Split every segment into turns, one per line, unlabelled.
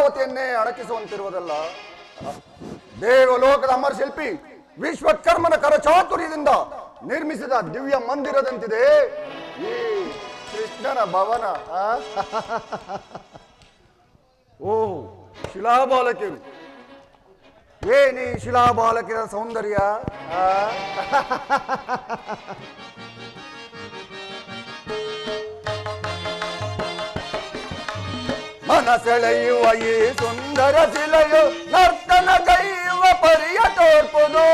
ಅಮರಾವತಿಯನ್ನೇ ಅಡಕಿಸುವಂತಿರುವುದಲ್ಲ ದೇವಲೋಕದ ಅಮರ ಶಿಲ್ಪಿ ವಿಶ್ವಕರ್ಮನ ಕರಚಾತುರ್ಯದಿಂದ ನಿರ್ಮಿಸಿದ ದಿವ್ಯ ಮಂದಿರದಂತಿದೆ ಈ ಕೃಷ್ಣನ ಭವನ ಆ? ಓ ಶಿಲಾಬಾಲಕಿಯರು ಏನಿ ಶಿಲಾಬಾಲಕಿಯರ ಸೌಂದರ್ಯ ಆ? ಮನ ಸೆಳೆಯುವ ಈ ಸುಂದರ ಶಿಲೆಯು ನರ್ತನ ಕೈಯುವ ಪರಿಯ ತೋರ್ಪುದು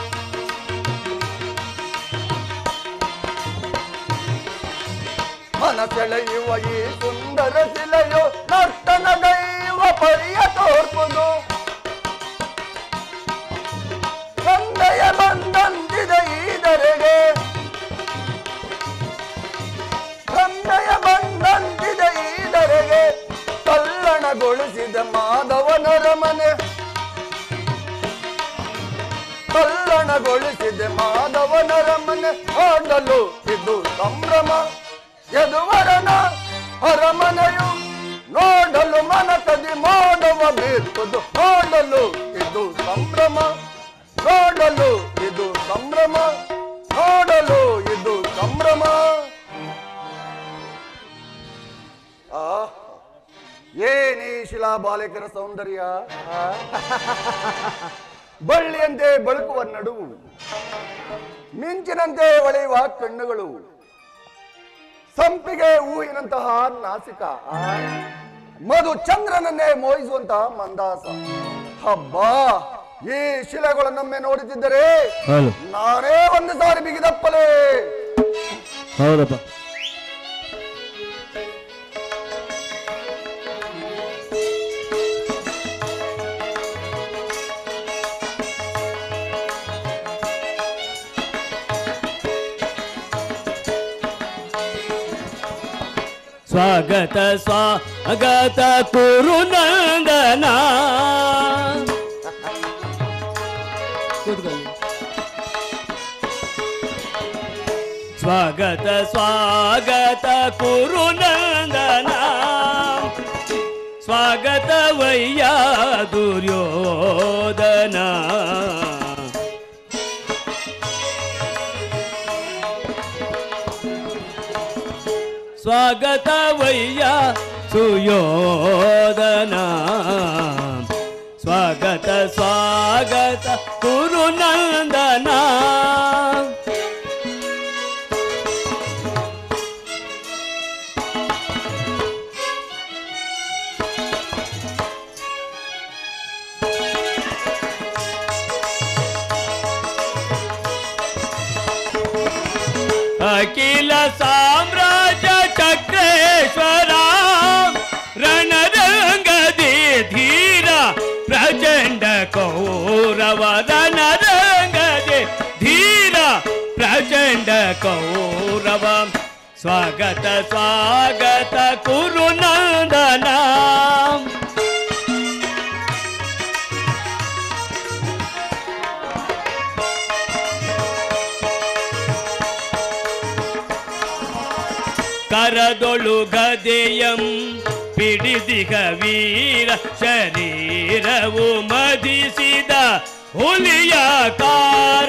ಮನ ಸೆಳೆಯುವ ಈ ಸುಂದರ ಶಿಲೆಯು ನರ್ತನ ಕೈಯುವ ಪರಿಯ ತೋರ್ಪುದು ತಂದೆಯ ಬಂದಂತಿದೆ ಈದರೆಗೆ ತಂದೆಯ ಬಂದಂತಿದೆ ಈದರೆಗೆ ತಲ್ಲಣಗೊಳಿಸಿದ ಮಾಧವನರ ಮನೆ ತಲ್ಲಣಗೊಳಿಸಿದ ಮಾಧವನರ ಮನೆ ಆಡಲು ಇದು ಸಂಭ್ರಮ ಯದುವರನ ಅರಮನೆಯು ನೋಡಲು ಮನಕದಿ ಮಾಡುವ ಬೀರ್ಪುದು ನೋಡಲು ಇದು ಸಂಭ್ರಮ ನೋಡಲು ಇದು ಸಂಭ್ರಮ ನೋಡಲು ಇದು ಸಂಭ್ರಮ ಆ ಏನಿ ಶಿಲಾ ಬಾಲಕರ ಸೌಂದರ್ಯ ಆ? ಬಳ್ಳಿಯಂತೆ ಬಳುಕುವ ನಡುವು ಮಿಂಚಿನಂತೆ ಹೊಳೆಯುವ ಕಣ್ಣುಗಳು ಸಂಪಿಗೆ ಹೂವಿನಂತಹ ನಾಸಿಕ ಆ? ಮಧು ಚಂದ್ರನನ್ನೇ ಮೋಹಿಸುವಂತಹ ಮಂದಾಸ ಹಬ್ಬಾ ಈ ಶಿಲೆಗಳನ್ನೊಮ್ಮೆ ನೋಡುತ್ತಿದ್ದರೆ
ಹೌದು
ನಾನೇ ಒಂದು ಸಾರಿ ಬಿಗಿದಪ್ಪಲೇ
ಹೌದಪ್ಪ ಸ್ವಾಗತ ಸ್ವಾಗತ ಕುರು ನಂದನ ಕೂತ್ಕೊಳ್ಳಿ ಸ್ವಾಗತ ಸ್ವಾಗತ ಕುರು ನಂದನ ಸ್ವಾಗತವಯ್ಯ ದುರ್ಯೋಧನ ಸ್ವಾಗತವಯ್ಯ ಸುಯೋಧನ ಸ್ವಾಗತ ಸ್ವಾಗತ ಕುರು ನಂದನ ಅಖಿಲ ಸಾಮ್ರಾಜ್ಯ ಚಕ್ರೇಶ್ವರ ರಣರಂಗದಿ ಧೀರ ಪ್ರಚಂಡ ಕೌರವ ರಣರಂಗದಿ ಧೀರ ಪ್ರಚಂಡ ಕೌರವ ಸ್ವಾಗತ ಸ್ವಾಗತ ಕುರು ನಂದನ ಕರದೊಳು ಗದೆಯಂ ಪಿಡಿದಿಗ ವೀರ ಶರೀರವು ಮದಿಸಿದ ಹುಲಿಯ ಕಾರ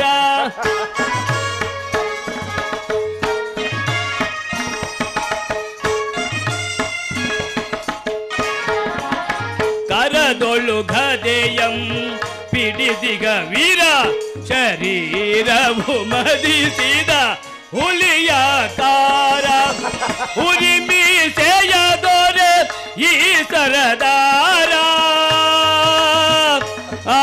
ಕರದೊಳು ಗದೆಯಂ ಪಿಡಿದಿಗ ವೀರ ಶರೀರವು ಮದಿಸಿದ ಹುಲಿಯ ಕಾರ ಹುರಿಮಿ ದೊರೆ ಈ ಸರದಾರ ಆ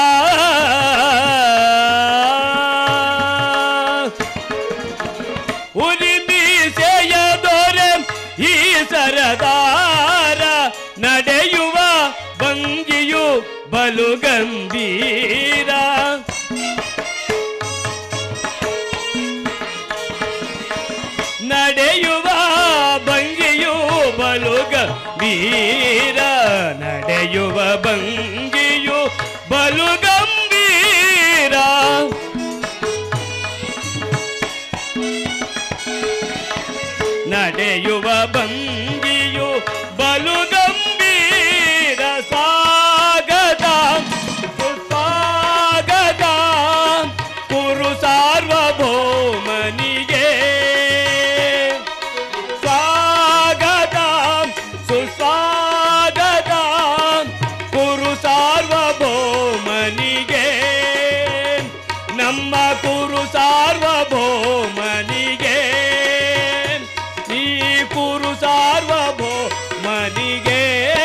ಉರಿಮಿ ದೊರೆ ಈ ಸರದಾರ ನಡೆಯುವ ಭಂಗಿಯು ಬಲು ಗಂಭೀರ ನಡೆಯುವ ಭಂಗಿಯು ಬಲು ಗಂಭೀರ ನಡೆಯುವ ಭಂಗಿಯು ಬಲು ಗಂಭೀರ ನಡೆಯುವ ಭಂಗಿಯು ಬಲು ಗಂಭೀರ ಸಾ ಸಾರ್ವಭೌಮನಿಗೆ ನಮ್ಮ ಕುರು ಸಾರ್ವಭೌಮನಿಗೆ ಈ ಕುರು ಸಾರ್ವಭೌಮನಿಗೆ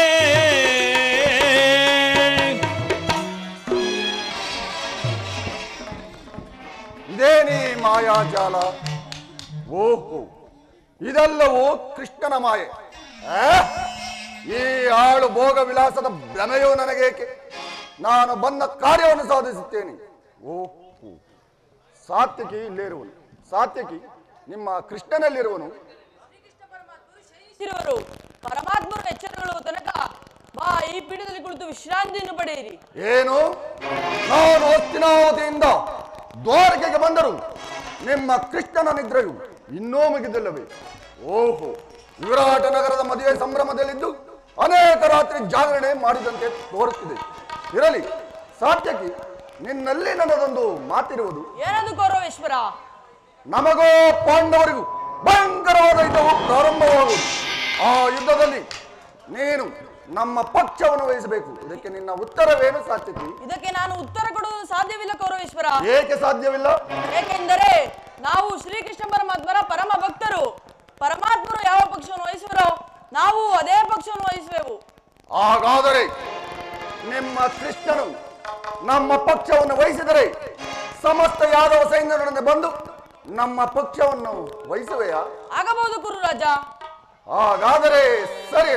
ಇದೇನೇ ಮಾಯಾಜಾಲ ಓಹೋ ಇದೆಲ್ಲವೂ ಕೃಷ್ಣನ ಮಾಯೆ ಆ? ಈ ಆಳು ಭೋಗ ವಿಲಾಸದ ಭ್ರಮೆಯೂ ನನಗೇಕೆ ನಾನು ಬಂದ ಕಾರ್ಯವನ್ನು ಸಾಧಿಸುತ್ತೇನೆ ಓಹೋ ಸಾತ್ವಿಕಿ ಇಲ್ಲಿರುವನು ಸಾತ್ವಿಕಿ ನಿಮ್ಮ ಕೃಷ್ಣನಲ್ಲಿರುವನು
ಶ್ರೀಕೃಷ್ಣ ಪರಮಾತ್ಮರು ಶಯಿಸಿರುವರು ಪರಮಾತ್ಮರು ಎಚ್ಚರಗೊಳ್ಳುವ ತನಕ ಬಾ ಈ ಪೀಠದಲ್ಲಿ ಕುಳಿತು ವಿಶ್ರಾಂತಿಯನ್ನು ಪಡೆಯಿರಿ
ಏನು ನಾನು ಹಸ್ತಿನಾವತಿಯಿಂದ ದ್ವಾರಕೆಗೆ ಬಂದರು ನಿಮ್ಮ ಕೃಷ್ಣನ ನಿದ್ರೆಯು ಇನ್ನೂ ಮುಗಿದಿಲ್ಲವೇ ಓಹೋ ವಿರಾಟ ನಗರದ ಮದುವೆ ಸಂಭ್ರಮದಲ್ಲಿದ್ದು ಅನೇಕ ರಾತ್ರಿ ಜಾಗರಣೆ ಮಾಡಿದಂತೆ ತೋರುತ್ತಿದೆ ಇರಲಿ ಸಾತ್ಯಕಿ ನಿನ್ನಲ್ಲಿ ನನ್ನದೊಂದು ಮಾತಿರುವುದು
ಏನದು ಕೌರವೇಶ್ವರ
ನಮಗೋ ಪಾಂಡವರಿಗೂ ಭಯಂಕರವಾದ ಯುದ್ಧವು ಪ್ರಾರಂಭವಾಗುವುದು ಆ ಯುದ್ಧದಲ್ಲಿ ನೀನು ನಮ್ಮ ಪಕ್ಷವನ್ನು ವಹಿಸಬೇಕು ಇದಕ್ಕೆ ನಿನ್ನ ಉತ್ತರವೇನು ಸಾತ್ಯಕಿ
ಇದಕ್ಕೆ ನಾನು ಉತ್ತರ ಕೊಡುವುದು ಸಾಧ್ಯವಿಲ್ಲ ಕೌರವೇಶ್ವರ
ಏಕೆ ಸಾಧ್ಯವಿಲ್ಲ
ಏಕೆಂದರೆ ನಾವು ಶ್ರೀಕೃಷ್ಣ ಪರಮಾತ್ಮರ ಪರಮ ಭಕ್ತರು ಪರಮಾತ್ಮರು ಯಾವ ಪಕ್ಷವನ್ನು ವಹಿಸುವರೋ ನಾವು ಅದೇ ಪಕ್ಷವನ್ನು ವಹಿಸುವೆವು
ಹಾಗಾದರೆ ನಿಮ್ಮ ಕೃಷ್ಣನು ನಮ್ಮ ಪಕ್ಷವನ್ನು ವಹಿಸಿದರೆ ಸಮಸ್ತ ಯಾದವ ಸೈನ್ಯರೊಡನೆ ಬಂದು ನಮ್ಮ ಪಕ್ಷವನ್ನು ವಹಿಸುವೆಯಾ
ಆಗಬಹುದು ಕುರು ರಾಜ
ಹಾಗಾದರೆ ಸರಿ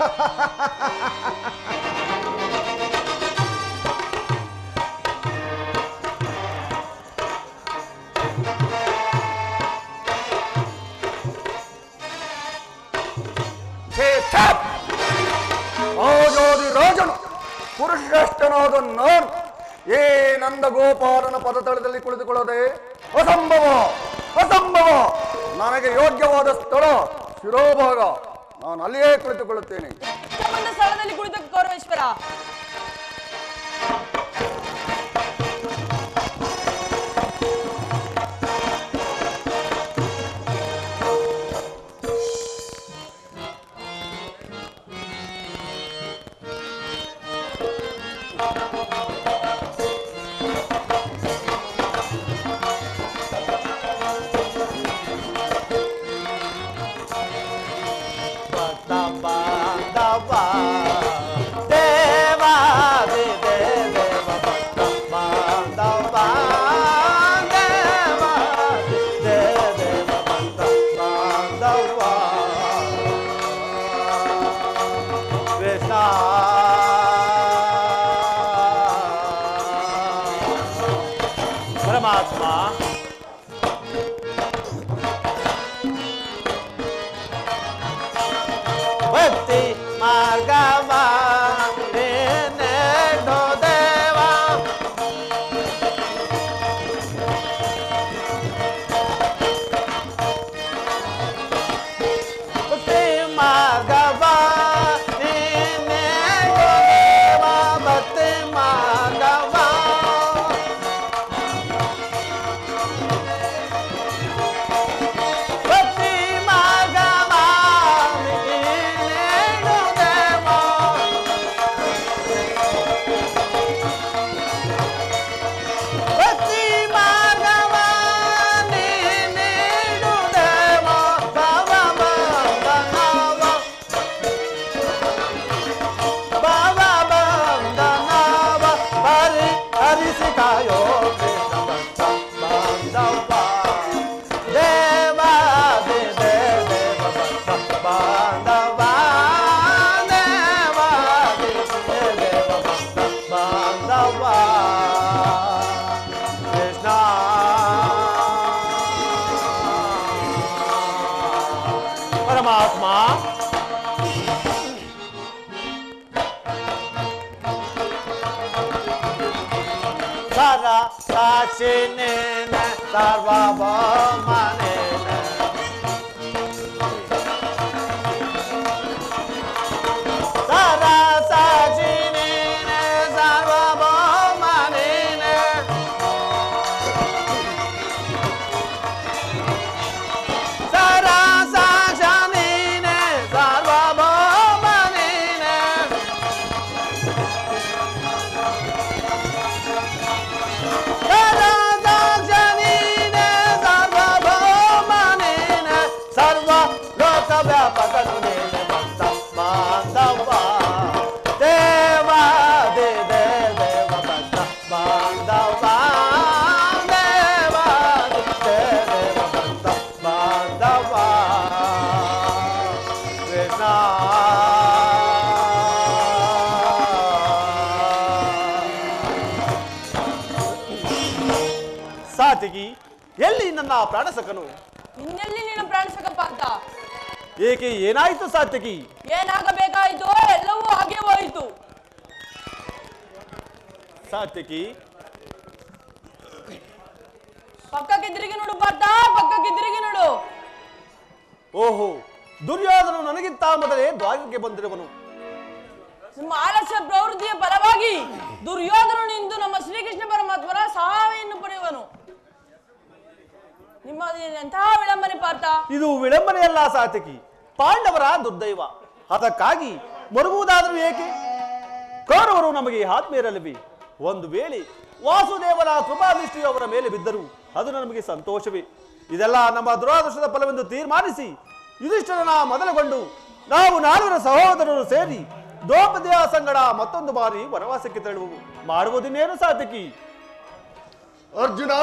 ಛೇ, ಛೇ! ರಾಜಾದಿ ರಾಜನು ಪುರುಷಶ್ರೇಷ್ಠನಾದ ನಾನು ಏ ನಂದ ಗೋಪಾಲನ ಪದತಳದಲ್ಲಿ ಕುಳಿತುಕೊಳ್ಳದೆ ಅಸಂಭವ ಅಸಂಭವ ನನಗೆ ಯೋಗ್ಯವಾದ ಸ್ಥಳ ಶಿರೋಭಾಗ ನಾನು ಅಲ್ಲಿಯೇ ಕುಳಿತುಕೊಳ್ಳುತ್ತೇನೆ
ಸಂಬಂಧ ಸ್ಥಳದಲ್ಲಿ ಕುಳಿತ ಕೌರವೇಶ್ವರ
ಪರಮಾತ್ಮ ಭಕ್ತಿ ಮಾರ್ಗವ ನೆನೆದೋ ದೇವ ಭಕ್ತಿ ಮಾರ್ಗವ ನೆನೆದೋ ದೇವ ಭಕ್ತಿ ಮಾರ್ಗವ ಭಕ್ತಿ ಮಾರ್ಗವ ನೀನೇನು ದೇವ ಭಕ್ತಿ ಮಾರ್ಗವ ನೀನೇನು ದೇವ ಭವ ಬಂಧನವ ಭವ ಬಂಧನವ ಹರಿ ಹರಿಸಿ ಕಾಯೋ ಕೃಷ್ಣ ಬಾಂಧವ ದೇವ ದೇವ ದೇವ ಬಾಂಧವ ದೇವ ದೇವ ಬಾಂಧವ ಕೃಷ್ಣ ಪರಮಾತ್ಮ ಸರ ಸಾಕ್ಷಿನೇನ ಸರ್ವಭೌಮನೇನ ಸರ ಸಾಕ್ಷಿನೇನ ಸರ್ವಭೌಮನೇನ ಸರ ಸಾಕ್ಷಿನೇನ ಸರ್ವಭೌಮನೇನ ಸಾತಿಗಿ ಎಲ್ಲಿ ನನ್ನ ಪ್ರಾಣಸಕನು
ಇನ್ನೆಲ್ಲಿ ನೀನು ಪ್ರಾಣಿಸಕಪ್ಪ ಅಂತ
ಏಕೆ ಏನಾಯ್ತು ಸಾತ್ಯಕಿ
ಏನಾಗಬೇಕಾಯಿತು ಎಲ್ಲವೂ ಹಾಗೆ ಹೋಯಿತು
ಸಾತ್ಯಕಿ
ಪಕ್ಕಕ್ಕೆ ತಿರುಗಿ ನೋಡು ಪಾರ್ಥ ಪಕ್ಕಕ್ಕೆ ತಿರುಗಿ ನೋಡು
ಓಹೋ ದುರ್ಯೋಧನ ನನಗಿಂತ ಮೊದಲೇ ದ್ವಾರಕ್ಕೆ ಬಂದಿರುವನು
ನಿಮ್ಮ ಆಲಸ್ಯ ಪ್ರವೃತ್ತಿಯ ಫಲವಾಗಿ ದುರ್ಯೋಧನನು ಇಂದು ನಮ್ಮ ಶ್ರೀಕೃಷ್ಣ ಪರಮಾತ್ಮರ ಸಹಾಯವನ್ನು ಪಡೆಯುವನು ನಿಮ್ಮ ಎಂತಹ ವಿಳಂಬನೆ ಪಾರ್ಥ
ಇದು ವಿಳಂಬನೆಯಲ್ಲ ಸಾತ್ಯಕಿ ಪಾಂಡವರ ದುರ್ದೈವ ಅದಕ್ಕಾಗಿ ಮರುಗುವುದಾದರೂ ಏಕೆ ಕೌರವರು ನಮಗೆ ಆತ್ಮೀಯರಲ್ಲವೇ ಒಂದು ವೇಳೆ ವಾಸುದೇವನ ಕೃಪಾದೃಷ್ಟಿಯು ಅವರ ಮೇಲೆ ಬಿದ್ದರು ಅದು ನಮಗೆ ಸಂತೋಷವೇ ಇದೆಲ್ಲ ನಮ್ಮ ದುರಾದೃಷ್ಟದ ಫಲವೆಂದು ತೀರ್ಮಾನಿಸಿ ಯುಧಿಷ್ಠರನ ಮೊದಲುಗೊಂಡು ನಾವು ನಾಲ್ವರ ಸಹೋದರರು ಸೇರಿ ದ್ರೌಪದಿಯ ಸಂಗಡ ಮತ್ತೊಂದು ಬಾರಿ ವನವಾಸಕ್ಕೆ ತೆರಳುವು ಮಾಡುವುದಿನ್ನೇನು ಸಾತ್ಯಕಿ
ಅರ್ಜುನ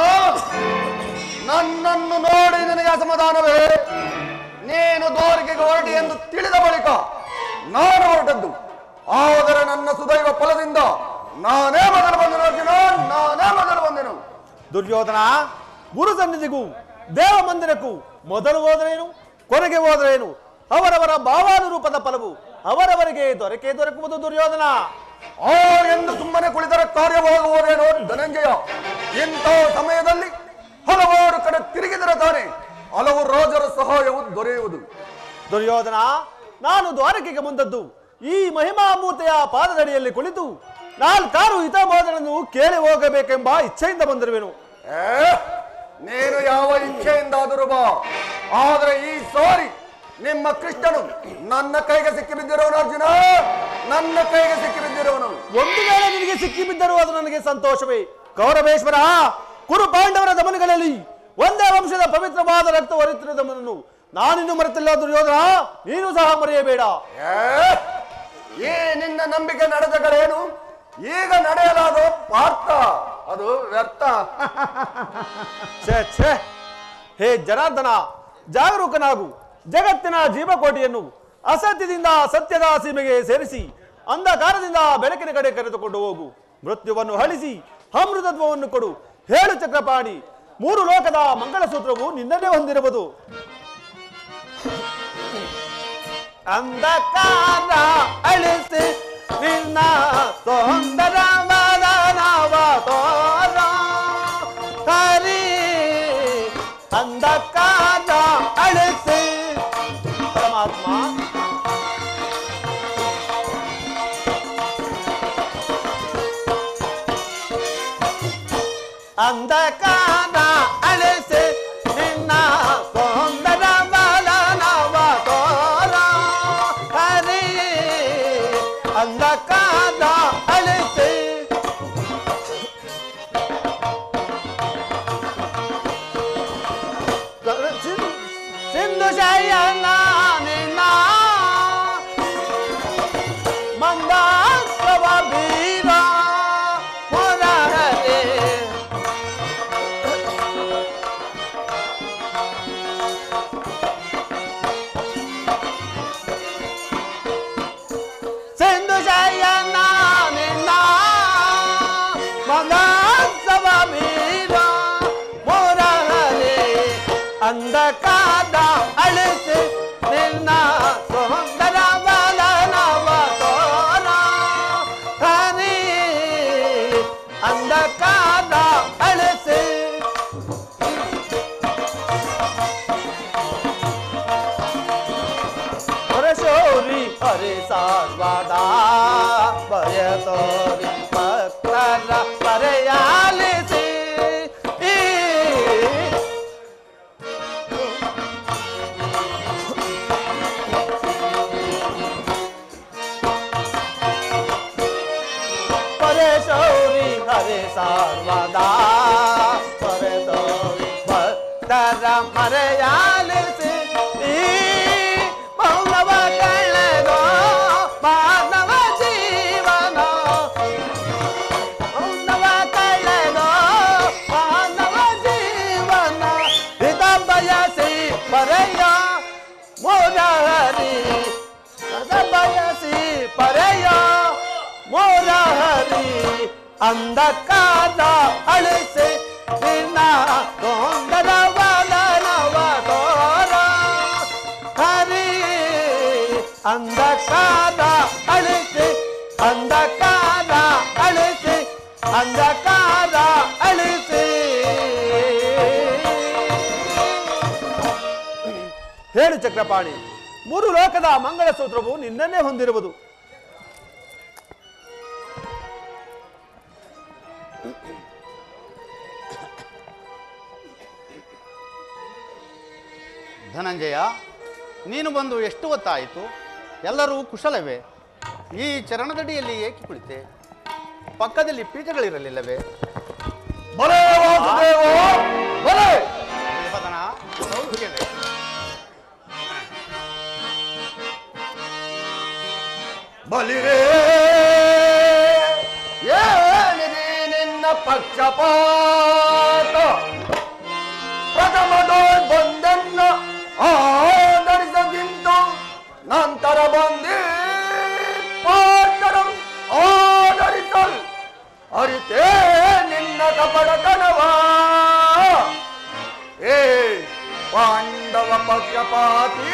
ನನ್ನನ್ನು ನೋಡಿ ನಿನಗೆ ಅಸಮಾಧಾನವೇ ನೀನು ದೋರಿಕೆಗೆ ಹೊರಟಿ ಎಂದು ತಿಳಿದ ಬಳಿಕ ನಾನು ಹೊರಟದ್ದು ಆದರೆ ನನ್ನ ಸುದೈವ ಫಲದಿಂದ ನಾನೇ ಮೊದಲು ಬಂದೆನು ಅರ್ಜುನ ನಾನೇ ಮೊದಲು ಬಂದೆನು
ದುರ್ಯೋಧನ ಗುರು ಸನ್ನಿಧಿಗೂ ದೇವ ಮಂದಿರಕ್ಕೂ ಮೊದಲು ಹೋದರೇನು ಕೊನೆಗೆ ಹೋದರೇನು ಅವರವರ ಭಾವಾನುರೂಪದ ಫಲವು ಅವರವರಿಗೆ ದೊರಕೆ ದೊರಕುವುದು ದುರ್ಯೋಧನ
ಆ ಎಂದು ಸುಮ್ಮನೆ ಕುಳಿತರೆ ಕಾರ್ಯವಾಗುವುದೇನೋ ಧನಂಜಯ ಇಂಥ ಸಮಯದಲ್ಲಿ ಹಲವಾರು ಕಡೆ ತಿರುಗಿದರೆ ತಾನೆ ಹಲವು ರಾಜರ ಸಹಾಯವು ದೊರೆಯುವುದು
ದುರ್ಯೋಧನ ನಾನು ದ್ವಾರಕೆಗೆ ಬಂದದ್ದು ಈ ಮಹಿಮಾಮೂರ್ತಿಯ ಪಾದದಡಿಯಲ್ಲಿ ಕುಳಿತು ನಾಲ್ಕಾರು ಹಿತಬೋಧಗಳನ್ನು ಕೇಳಿ ಹೋಗಬೇಕೆಂಬ ಇಚ್ಛೆಯಿಂದ ಬಂದಿರುವೆನು
ಏ, ನೀನು ಯಾವ ಇಚ್ಛೆಯಿಂದಾದರೂ ಬಾ ಆದರೆ ಈ ಸಾರಿ ನಿಮ್ಮ ಕೃಷ್ಣನು ನನ್ನ ಕೈಗೆ ಸಿಕ್ಕಿ ಬಿದ್ದಿರೋನು ಅರ್ಜುನ ನನ್ನ ಕೈಗೆ ಸಿಕ್ಕಿ ಬಿದ್ದಿರೋನು
ಒಂದು ವೇಳೆ ನಿನಗೆ ಸಿಕ್ಕಿ ಬಿದ್ದರೂ ಅದು ನನಗೆ ಸಂತೋಷವೇ ಕೌರವೇಶ್ವರ ಕುರು ಪಾಂಡವರ ದಮನಗಳಲ್ಲಿ ಒಂದೇ ವಂಶದ ಪವಿತ್ರವಾದ ರಕ್ತ ಹೊರತಿರುವುದನ್ನು ನಾನಿನ್ನು ಮರೆತಿಲ್ಲ ದುರ್ಯೋಧನ ನೀನು ಸಹ ಮರೆಯಬೇಡ
ಏ, ಈ ನಿನ್ನ ನಂಬಿಕೆ ನಡೆದಗಳೇನು ಈಗ ನಡೆಯಲಾದ ಪಾರ್ಥ ಅದು ವ್ಯರ್ಥ
ಛೇ ಛೇ ಹೇ ಜನಾರ್ದನ ಜಾಗರೂಕನಾಗು ಜಗತ್ತಿನ ಜೀವಕೋಟಿಯನ್ನು ಅಸತ್ಯದಿಂದ ಸತ್ಯದ ಸೀಮೆಗೆ ಸೇರಿಸಿ ಅಂಧಕಾರದಿಂದ ಬೆಳಕಿನ ಕಡೆ ಕರೆದುಕೊಂಡು ಹೋಗು ಮೃತ್ಯುವನ್ನು ಅಳಿಸಿ ಅಮೃತತ್ವವನ್ನು ಕೊಡು ಹೇಳು ಚಕ್ರಪಾಣಿ ಮೂರು ಲೋಕದ ಮಂಗಳಸೂತ್ರವು ನಿನ್ನನ್ನೇ ಹೊಂದಿರುವುದು ಅಂಧಕಾರ ಅಳಿಸಿ ನಿನ್ನ ಸುಂದರ ವದನವ ತೋರ ಹರಿ ಅಂಧಕಾರ ಅಳಿಸಿ ಪರಮಾತ್ಮ ಅಂಧಕಾರ ಅಳಿಸಿ ನಿನ್ನ ಸುಂದರ ಬಲನವ ತೋರ ಹರಿ ಅಂಧಕಾರ ಅಳಿಸಿ ಸಿಂಧು ಶಯನ ನಿನ್ನ ಮಂದಾಸ್ತ್ರವ ಬೀರ ಮುರಹರೆ ಸಿಂಧು ಶಯನ ನಿನ್ನ ಮಂದಾಸ್ತ್ರವ ಬೀರ ಮುರಹರೆ ಅಂಧಕಾದ ಅಳಿಸಿ ನಿನ್ನ ಸುಂದರ ಬಲನವ ತೋರ ಹರಿ ಅಂಧಕಾದ ಅಳಿಸಿ ಹರಶೌರಿ ಹರಿ ಸಾಸ್ವಾದ ಬಯತೋರಿ ಭಕ್ತರ ಪರೆಯಾಲಿಸಿ ಈ ಪರೇಶೌರಿ ಹರೇ ಸರ್ವದಾ ಪರದೌರಿ ಭಕ್ತರ ಮರೆಯಾಲಿಸಿ ಈ ಮೌನವ ಕಳೆದೋ ಮಾನವ ಜೀವನ ಮೌನವ ಕಳೆದೋ ಮಾನವ ಜೀವನ ಹಿತ ಬಯಸಿ ಪರೆಯ ಮೋರಹರಿ ಹಿತ ಬಯಸಿ ಪರೆಯ ಮೋರಹರಿ ಅಂಧಕಾರ ಅಳಿಸಿ ನಿನ್ನ ತೊಂದರ ವದನವ ತೋರ ಹರಿ ಅಂಧಕಾರ ಅಳಿಸಿ ಅಂಧಕಾರ ಅಳಿಸಿ ಅಂಧಕಾರ ಅಳಿಸಿ ಹೇಳು ಚಕ್ರಪಾಣಿ ಮೂರು ಲೋಕದ ಮಂಗಳ ಸೂತ್ರವು ನಿನ್ನನ್ನೇ ಹೊಂದಿರುವುದು
ಧನಂಜಯ ನೀನು ಬಂದು ಎಷ್ಟು ಹೊತ್ತಾಯಿತು ಎಲ್ಲರೂ ಕುಶಲವೇ ಈ ಚರಣದಡಿಯಲ್ಲಿ ಏಕೆ ಕುಳಿತೆ ಪಕ್ಕದಲ್ಲಿ ಪೀಠಗಳಿರಲಿಲ್ಲವೇ
ಬಲೇ ವಾಸುದೇವ ಬಲೇ
ಬೃಹದನ ಸೌಖ್ಯವೇ
ಬಲಿರೇ ಏನಿದೆ ನಿನ್ನ ಪಕ್ಷಪಾತ ಪ್ರಥಮದೋ ಬಂದನ್ನ ಆಧರಿಸದಿಂತು ನಂತರ ಬಂದಿ ಪಾತ್ರಂ ಆಧರಿಸಲ್ ಅರಿತೇ ನಿನ್ನ ಕಪಡತನವ ಏ ಪಾಂಡವ ಪಕ್ಷಪಾತಿ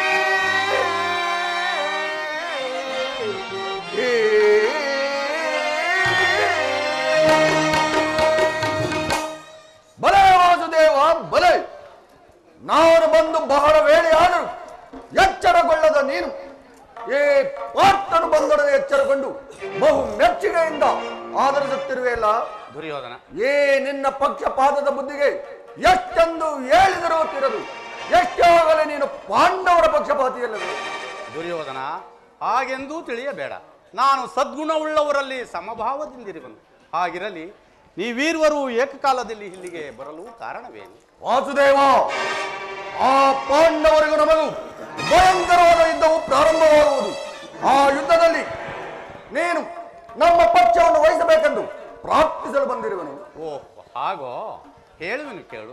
ಬಲೆ ವಾಸುದೇವ ಬಲೆ ನಾನು ಬಂದು ಬಹಳ ವೇಳೆಯಾದರೂ ಎಚ್ಚರಗೊಳ್ಳದ ನೀನು ಏ ಪಾರ್ಥನು ಬಂದೊಡನೆ ಎಚ್ಚರಗೊಂಡು ಬಹು ಮೆಚ್ಚುಗೆಯಿಂದ ಆದರಿಸುತ್ತಿರುವೆಯಲ್ಲ
ದುರ್ಯೋಧನ
ಏ ನಿನ್ನ ಪಕ್ಷಪಾತದ ಬುದ್ಧಿಗೆ ಎಷ್ಟೆಂದು ಹೇಳಿದರೂ ತಿರದು ಎಷ್ಟಾಗಲೇ ನೀನು ಪಾಂಡವರ ಪಕ್ಷಪಾತಿಯಲ್ಲವೇ
ದುರ್ಯೋಧನ ಹಾಗೆಂದೂ ತಿಳಿಯಬೇಡ ನಾನು ಸದ್ಗುಣವುಳ್ಳವರಲ್ಲಿ ಸಮಭಾವದಿಂದಿರುವನು ಹಾಗಿರಲಿ ನೀವೀರ್ವರು ಏಕಕಾಲದಲ್ಲಿ ಇಲ್ಲಿಗೆ ಬರಲು ಕಾರಣವೇನು
ವಾಸುದೇವ ಆ ಪಾಂಡವರಿಗೂ ನಮಗೂ ಭಯಂಕರವಾದ ಯುದ್ಧವು ಪ್ರಾರಂಭವಾಗುವುದು ಆ ಯುದ್ಧದಲ್ಲಿ ನೀನು ನಮ್ಮ ಪಕ್ಷವನ್ನು ವಹಿಸಬೇಕೆಂದು ಪ್ರಾರ್ಥಿಸಲು ಬಂದಿರುವನು
ಓಹ್ ಹಾಗೋ ಹೇಳುವೆನು ಕೇಳು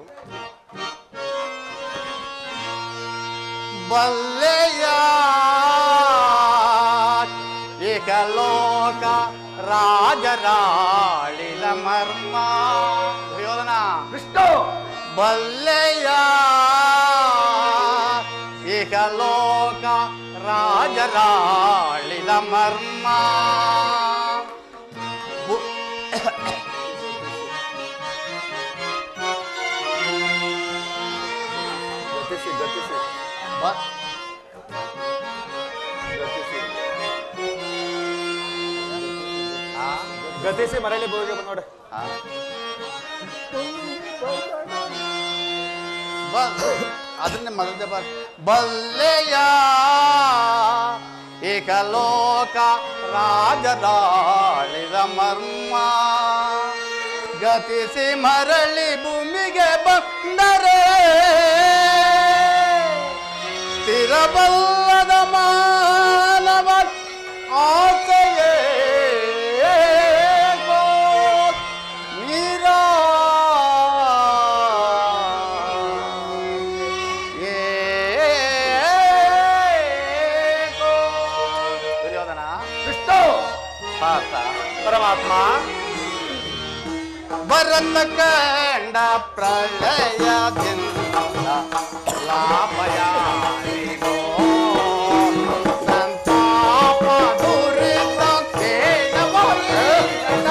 ಬಲ್ಲೆಯ ಏಕಲೋಕ ರಾಜರಾಳಿದ ಮರ್ಮ ದುರ್ಯೋಧನ
ಕೃಷ್ಣ
ಬಲ್ಲೆಯ ಏಕಲೋಕ ರಾಜರಾಳಿದ ಮರ್ಮ ಬು-
ಗತಿಸಿ ಗತಿಸಿ
ಬ-
ಗತಿಸಿ
ಆ,
ಗತಿಸಿ ಮರಳಿ ಬೋಗೆ ನೋಡ
ಆ. ಬ- ಅದನ್ನೇ ಮೊದಲೇ ಬರ್ ಬಲ್ಲೆಯ ಏಕಲೋಕ ರಾಜರಾಳಿದ ಮರ್ಮ ಗತಿಸಿ ಮರಳಿ ಭೂಮಿಗೆ ಬಂದರೆ ಸ್ಥಿರಬಲ್ಲದ ಮಾನವ ಆಸೆಯೇ ಮೀರಾ ದುರ್ಯೋಧನ
ಕೃಷ್ಣ
ಪಾರ್ಥ
ಪರಮಾತ್ಮ
ಭರತ ಕಂಡ ಪ್ರಳಯದಿಂದ ಲಾಭಯಾರಿಗೋ ಸಂತಾಪ ದುರಿತ ಕೇಳವಲ್ಲ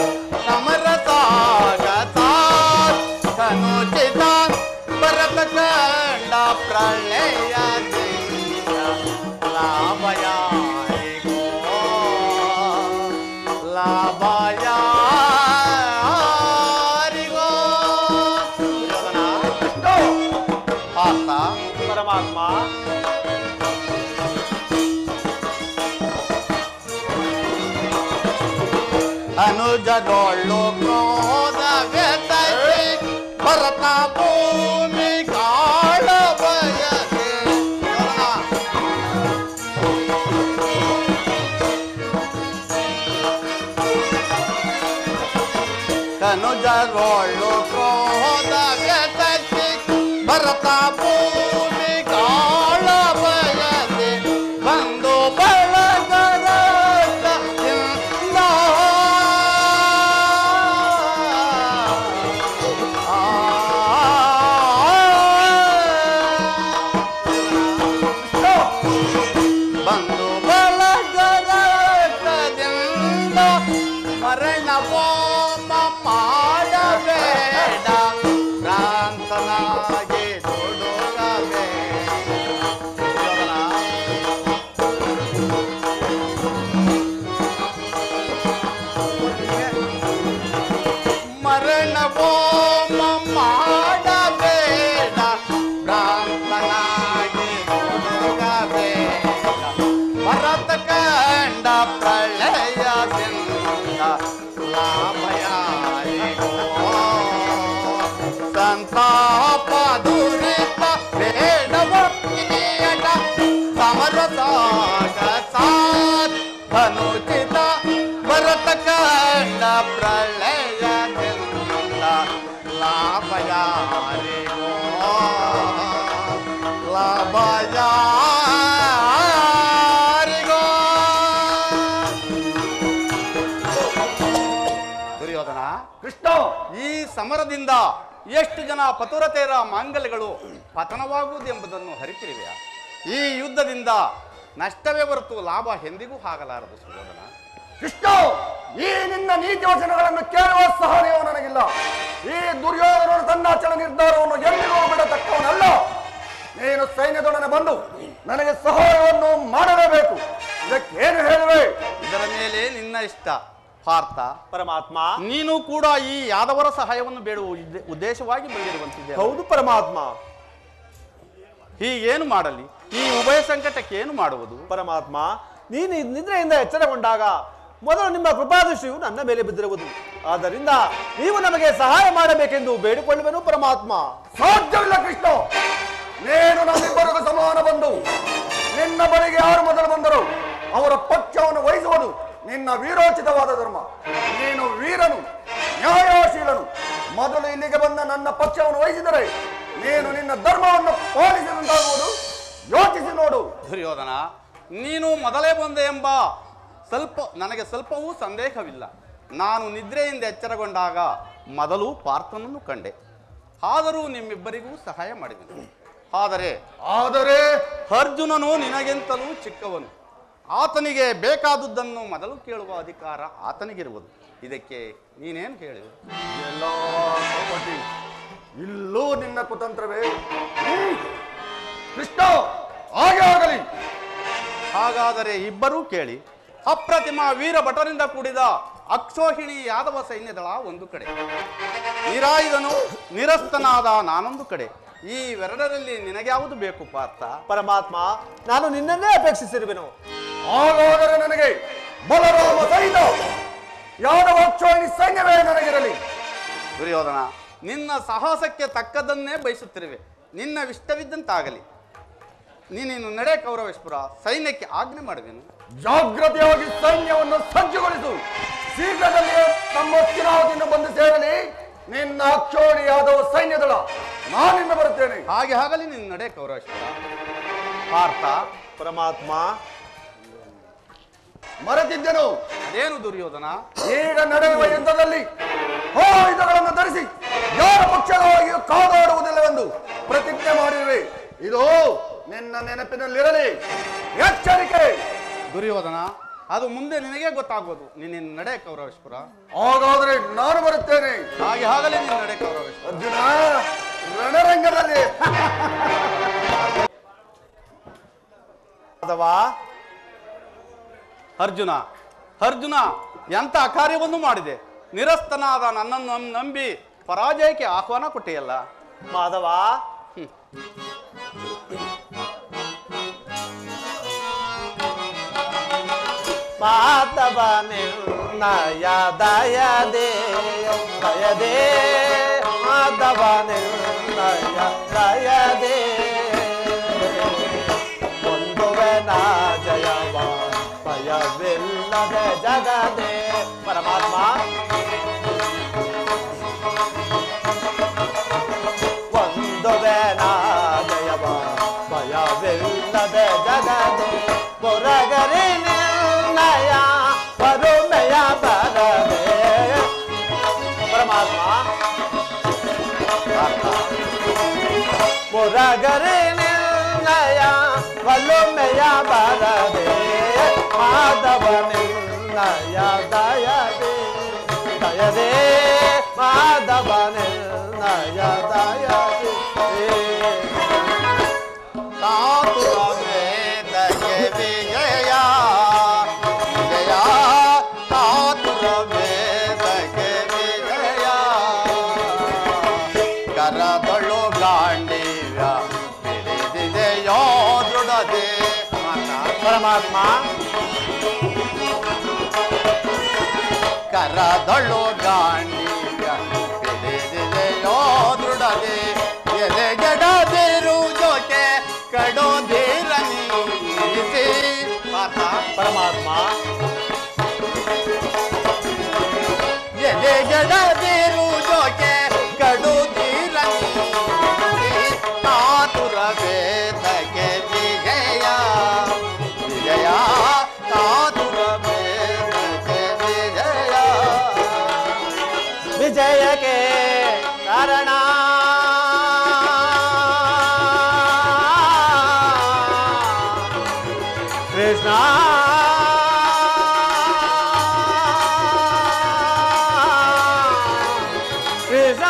ಸಮರಸಾಗತ ಕನುಚಿತ ಭರತ ಕಂಡ ಪ್ರಳಯದಿಂದ ಲಾಭಯಾರಿಗೋ ಲಾಭಯಾರಿಗೋ ದುರ್ಯೋಧನ
ಕೃಷ್ಣ
ಪಾರ್ಥ
ಪರಮಾತ್ಮ
ಅನುಜಗೊಳ್ಳು ಕ್ರೋಧವೆತೈ ಭರತ ಭೂಮಿ ಕಾಳ ಬಯಕೆ ಕನುಜಗೊಳ್ಳು ಕ್ರೋಧವೆತೈ ಭರತ ಭೂಮಿ ಕಾಳ ಬಯಕೆ ಬಂದು ಬಳಗರ ಹೋಮ ಮಾಡಬೇಡ ಭ್ರಾಂತನಾಗಿ ದುಡುಗಬೇಡ ದುರ್ಯೋಧನ, ಮರಣ ಹೋಮ ಮಾಡಬೇಡ ಭ್ರಾಂತನಾಗಿ ದುಡುಗಬೇಡ ಭರತ ಕಂಡ ಪ್ರಳಯದಿಂದ ಲಾಭಯಾರಿಗೋ ಸಂತಾಪ ದುರಿತ ಬೇಡವೀಯಟ ಸಮರ ಸಾಗ ಧನುಚಿತ ಭರತ ಕಂಡ ಪ್ರಳಯದಿಂದ ಲಾಭಯಾರಿಗೋ ಲಾಭಯಾರಿಗೋ ದುರ್ಯೋಧನ
ಕೃಷ್ಣ
ಈ ಸಮರದಿಂದ ಎಷ್ಟು ಜನ ಪತುರತೆಯರ ಮಾಂಗಲ್ಯಗಳು ಪತನವಾಗುವುದು ಎಂಬುದನ್ನು ಹರಿತಿರುವೆಯಾ ಈ ಯುದ್ಧದಿಂದ ನಷ್ಟವೇ ಹೊರತು ಲಾಭ ಎಂದಿಗೂ ಆಗಲಾರದು ಸುಯೋಧನ
ಕೃಷ್ಣ ಈ ನಿನ್ನ ನೀತಿ ವಚನಗಳನ್ನು ಕೇಳುವ ಸಹನೆಯು ನನಗಿಲ್ಲ ಈ ದುರ್ಯೋಧನನ ತನ್ನಾಚಲ ನಿರ್ಧಾರವನ್ನು ಎಂದಿಗೂ ಬಿಡತಕ್ಕವನಲ್ಲ ನೀನು ಸೈನ್ಯದೊಡನೆ ಬಂದು ನನಗೆ ಸಹಾಯವನ್ನು ಮಾಡಲೇಬೇಕು ಇದಕ್ಕೇನು ಹೇಳುವೆ
ಇದರ ಮೇಲೆ ನಿನ್ನ ಇಷ್ಟ ಪಾರ್ಥ
ಪರಮಾತ್ಮ
ನೀನು ಕೂಡ ಈ ಯಾದವರ ಸಹಾಯವನ್ನು ಬೇಡುವ ಉದ್ದೇ- ಉದ್ದೇಶವಾಗಿ ಬಂದಿರುವಂತಿದೆ
ಹೌದು ಪರಮಾತ್ಮ
ಹೀಗೇನು ಮಾಡಲಿ ಈ ಉಭಯ ಸಂಕಟಕ್ಕೆ ಏನು ಮಾಡುವುದು
ಪರಮಾತ್ಮ ನೀನು ಈ ನಿದ್ರೆಯಿಂದ ಎಚ್ಚರಗೊಂಡಾಗ ಮೊದಲು ನಿಮ್ಮ ಕೃಪಾದೃಷ್ಟಿಯು ನನ್ನ ಮೇಲೆ ಬಿದ್ದಿರುವುದು ಆದ್ದರಿಂದ ನೀವು ನಮಗೆ ಸಹಾಯ ಮಾಡಬೇಕೆಂದು ಬೇಡಿಕೊಳ್ಳುವೆನು ಪರಮಾತ್ಮ
ಸಾಧ್ಯವಿಲ್ಲ ಕೃಷ್ಣ ನೀನು ನಮ್ಮಿಬ್ಬರಿಗೂ ಸಮಾನ ಬಂದು ನಿನ್ನ ಬಳಿಗೆ ಯಾರು ಮೊದಲು ಬಂದರು ಅವರ ಪಕ್ಷವನ್ನು ವಹಿಸುವುದು ನಿನ್ನ ವೀರೋಚಿತವಾದ ಧರ್ಮ ನೀನು ವೀರನು ನ್ಯಾಯಶೀಲನು ಮೊದಲು ಇಲ್ಲಿಗೆ ಬಂದ ನನ್ನ ಪಕ್ಷವನ್ನು ವಹಿಸಿದರೆ ನೀನು ನಿನ್ನ ಧರ್ಮವನ್ನು ಪಾಲಿಸಿದಂತಾಗುವುದು ಯೋಚಿಸಿ ನೋಡು
ದುರ್ಯೋಧನ ನೀನು ಮೊದಲೇ ಬಂದೆ ಎಂಬ ಸ್ವಲ್ಪ ನನಗೆ ಸ್ವಲ್ಪವೂ ಸಂದೇಹವಿಲ್ಲ ನಾನು ನಿದ್ರೆಯಿಂದ ಎಚ್ಚರಗೊಂಡಾಗ ಮೊದಲು ಪಾರ್ಥನನ್ನು ಕಂಡೆ ಆದರೂ ನಿಮ್ಮಿಬ್ಬರಿಗೂ ಸಹಾಯ ಮಾಡಿದೆನು ಆದರೆ
ಆದರೆ
ಅರ್ಜುನನು ನಿನಗೆಂತಲೂ ಚಿಕ್ಕವನು ಆತನಿಗೆ ಬೇಕಾದುದನ್ನು ಮೊದಲು ಕೇಳುವ ಅಧಿಕಾರ ಆತನಿಗಿರುವುದು ಇದಕ್ಕೆ ನೀನೇನು ಹೇಳಿದೆ
ಎಲ್ಲ ಕಪಟಿ. ಇಲ್ಲೂ ನಿನ್ನ ಕುತಂತ್ರವೇ ಹ್ಮ್. ಕೃಷ್ಣ ಹಾಗೆ ಆಗಲಿ
ಹಾಗಾದರೆ ಇಬ್ಬರೂ ಕೇಳಿ ಅಪ್ರತಿಮ ವೀರ ಭಟರಿಂದ ಕೂಡಿದ ಅಕ್ಷೋಹಿಣಿ ಯಾದವ ಸೈನ್ಯದಳ ಒಂದು ಕಡೆ ನಿರಾಯುಧನು ನಿರಸ್ತನಾದ ನಾನೊಂದು ಕಡೆ ಈ ಎರಡರಲ್ಲಿ ನಿನಗ್ಯಾವುದು ಬೇಕು ಪಾರ್ಥ
ಪರಮಾತ್ಮ ನಾನು ನಿನ್ನನ್ನೇ ಅಪೇಕ್ಷಿಸಿರುವೆನು
ಹಾಗಾದರೆ ನನಗೆ ಬಲರಾಮ ಸಹಿತ ಯಾದವ ಅಕ್ಷೋಹಿಣಿ ಸೈನ್ಯವೇ ನನಗಿರಲಿ
ದುರ್ಯೋಧನ ನಿನ್ನ ಸಾಹಸಕ್ಕೆ ತಕ್ಕದನ್ನೇ ಬಯಸುತ್ತಿರುವೆ ನಿನ್ನ ಇಷ್ಟವಿದ್ದಂತಾಗಲಿ ನೀನೇನು ನಡೆ ಕೌರವೇಶ್ವರ ಸೈನ್ಯಕ್ಕೆ ಆಜ್ಞೆ ಮಾಡುವೆನು
ಜಾಗ್ರತೆಯಾಗಿ ಸೈನ್ಯವನ್ನು ಸಜ್ಜುಗೊಳಿಸು ಶೀಘ್ರದಲ್ಲಿಯೇ ನಮ್ಮ ಚಿರಾವತಿಯನ್ನು ಬಂದು ಸೇರಲಿ ನಿನ್ನ ಅಕ್ಷೋಣಿ ಯಾದವ ಸೈನ್ಯದಳ ನಾನಿಂದ ಬರುತ್ತೇನೆ
ಹಾಗೆ ಆಗಲಿ ನಿನ್ನ ನಡೆ ಕೌರವೇಶ್ವರ ಪಾರ್ಥ
ಪರಮಾತ್ಮ
ಮರೆತಿದ್ದೆನು
ಅದೇನು ದುರ್ಯೋಧನ
ಈಗ ನಡೆಯುವ ಯುದ್ಧದಲ್ಲಿ ಆಯುಧಗಳನ್ನು ಧರಿಸಿ ಯಾರ ಪಕ್ಷವಾಗಿಯೂ ಕಾದಾಡುವುದಿಲ್ಲವೆಂದು ಪ್ರತಿಜ್ಞೆ ಮಾಡಿರುವೆ ಇದು ನಿನ್ನ ನೆನಪಿನಲ್ಲಿರಲಿ ಎಚ್ಚರಿಕೆ
ದುರ್ಯೋಧನ ಅದು ಮುಂದೆ ನಿನಗೆ ಗೊತ್ತಾಗೋದು ನಿನ್ನ ನಡೆ ಕೌರವೇಶ್ವರ
ಹಾಗಾದ್ರೆ ನಾನು ಬರುತ್ತೇನೆ
ಹಾಗೆ ಆಗಲಿ ನಿನ್ನ ನಡೆ ಕೌರವೇಶ್ವರ
ಅರ್ಜುನ ರಣರಂಗದಲ್ಲಿ
ಅಥವಾ
ಅರ್ಜುನ ಅರ್ಜುನ ಎಂತ ಕಾರ್ಯವನ್ನು ಮಾಡಿದೆ ನಿರಸ್ತನಾದ ನನ್ನನ್ನು ನಂ- ನಂಬಿ ಪರಾಜಯಕ್ಕೆ ಆಹ್ವಾನ ಕೊಟ್ಟೆಯಲ್ಲ
ಮಾಧವ ಮಾಧವ ನಿರ್ಣಯ ದಯದೇ ದಯದೇ ಮಾಧವ ನಿರ್ಣಯ ದಯದೇ ಒಂದುವೆನ ಜಯವ ಭಯವಿಲ್ಲದೆ ಜಗದೇ ಪರಮಾತ್ಮ ಒಂದುವೆನ ಜಯವ ಭಯವಿಲ್ಲದೆ ಜಗದೇ ಹೊರಗರಿ ನಿರ್ಣಯ ಬರುಮೆಯ ಬರದೆ ಪರಮಾತ್ಮ ಮುರಗರಿ ನಿರ್ಣಯ ಬಲುಮೆಯ ಬರದೆ ಮಾಧವ ನಿರ್ಣಯ ದಯದೆ ಪರಮಾತ್ಮ
ಕರದಳು ಗಾಂಡಿಯ ಬಿಡಿದಿದೆಯೋ ದೃಢದೆ ಎಲೆಗೆಡದಿರು ಜೋಕೆ ಕಡೋದಿರ ನೀಸಿ ಪಾತ
ಪರಮಾತ್ಮ
ಎಲೆಗೆಡದಿರು ಜೋಕೆ ಕಡುದಿರ ನೀಸಿ ಕಾತುರ ವೇದಕ್ಕೆ ವಿಜಯ ವಿಜಯ ಕಾತುರ ವೇದಕ್ಕೆ ವಿಜಯ
ವಿಜಯಕ್ಕೆ ಕಾರಣ ಕೃಷ್ಣ ಕೃಷ್ಣ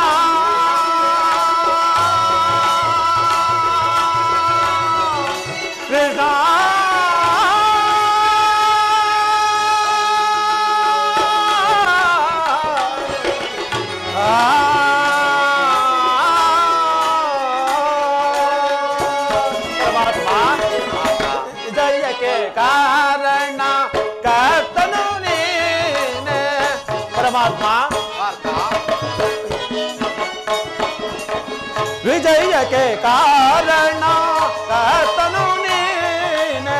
ಕೃಷ್ಣ ಜಯಕ್ಕೆ ಕಾರಣ ಕರ್ತನು ನೀನೆ ಪರಮಾತ್ಮ ವಿಜಯಕ್ಕೆ ಕಾರಣ ಕರ್ತನು ನೀನೆ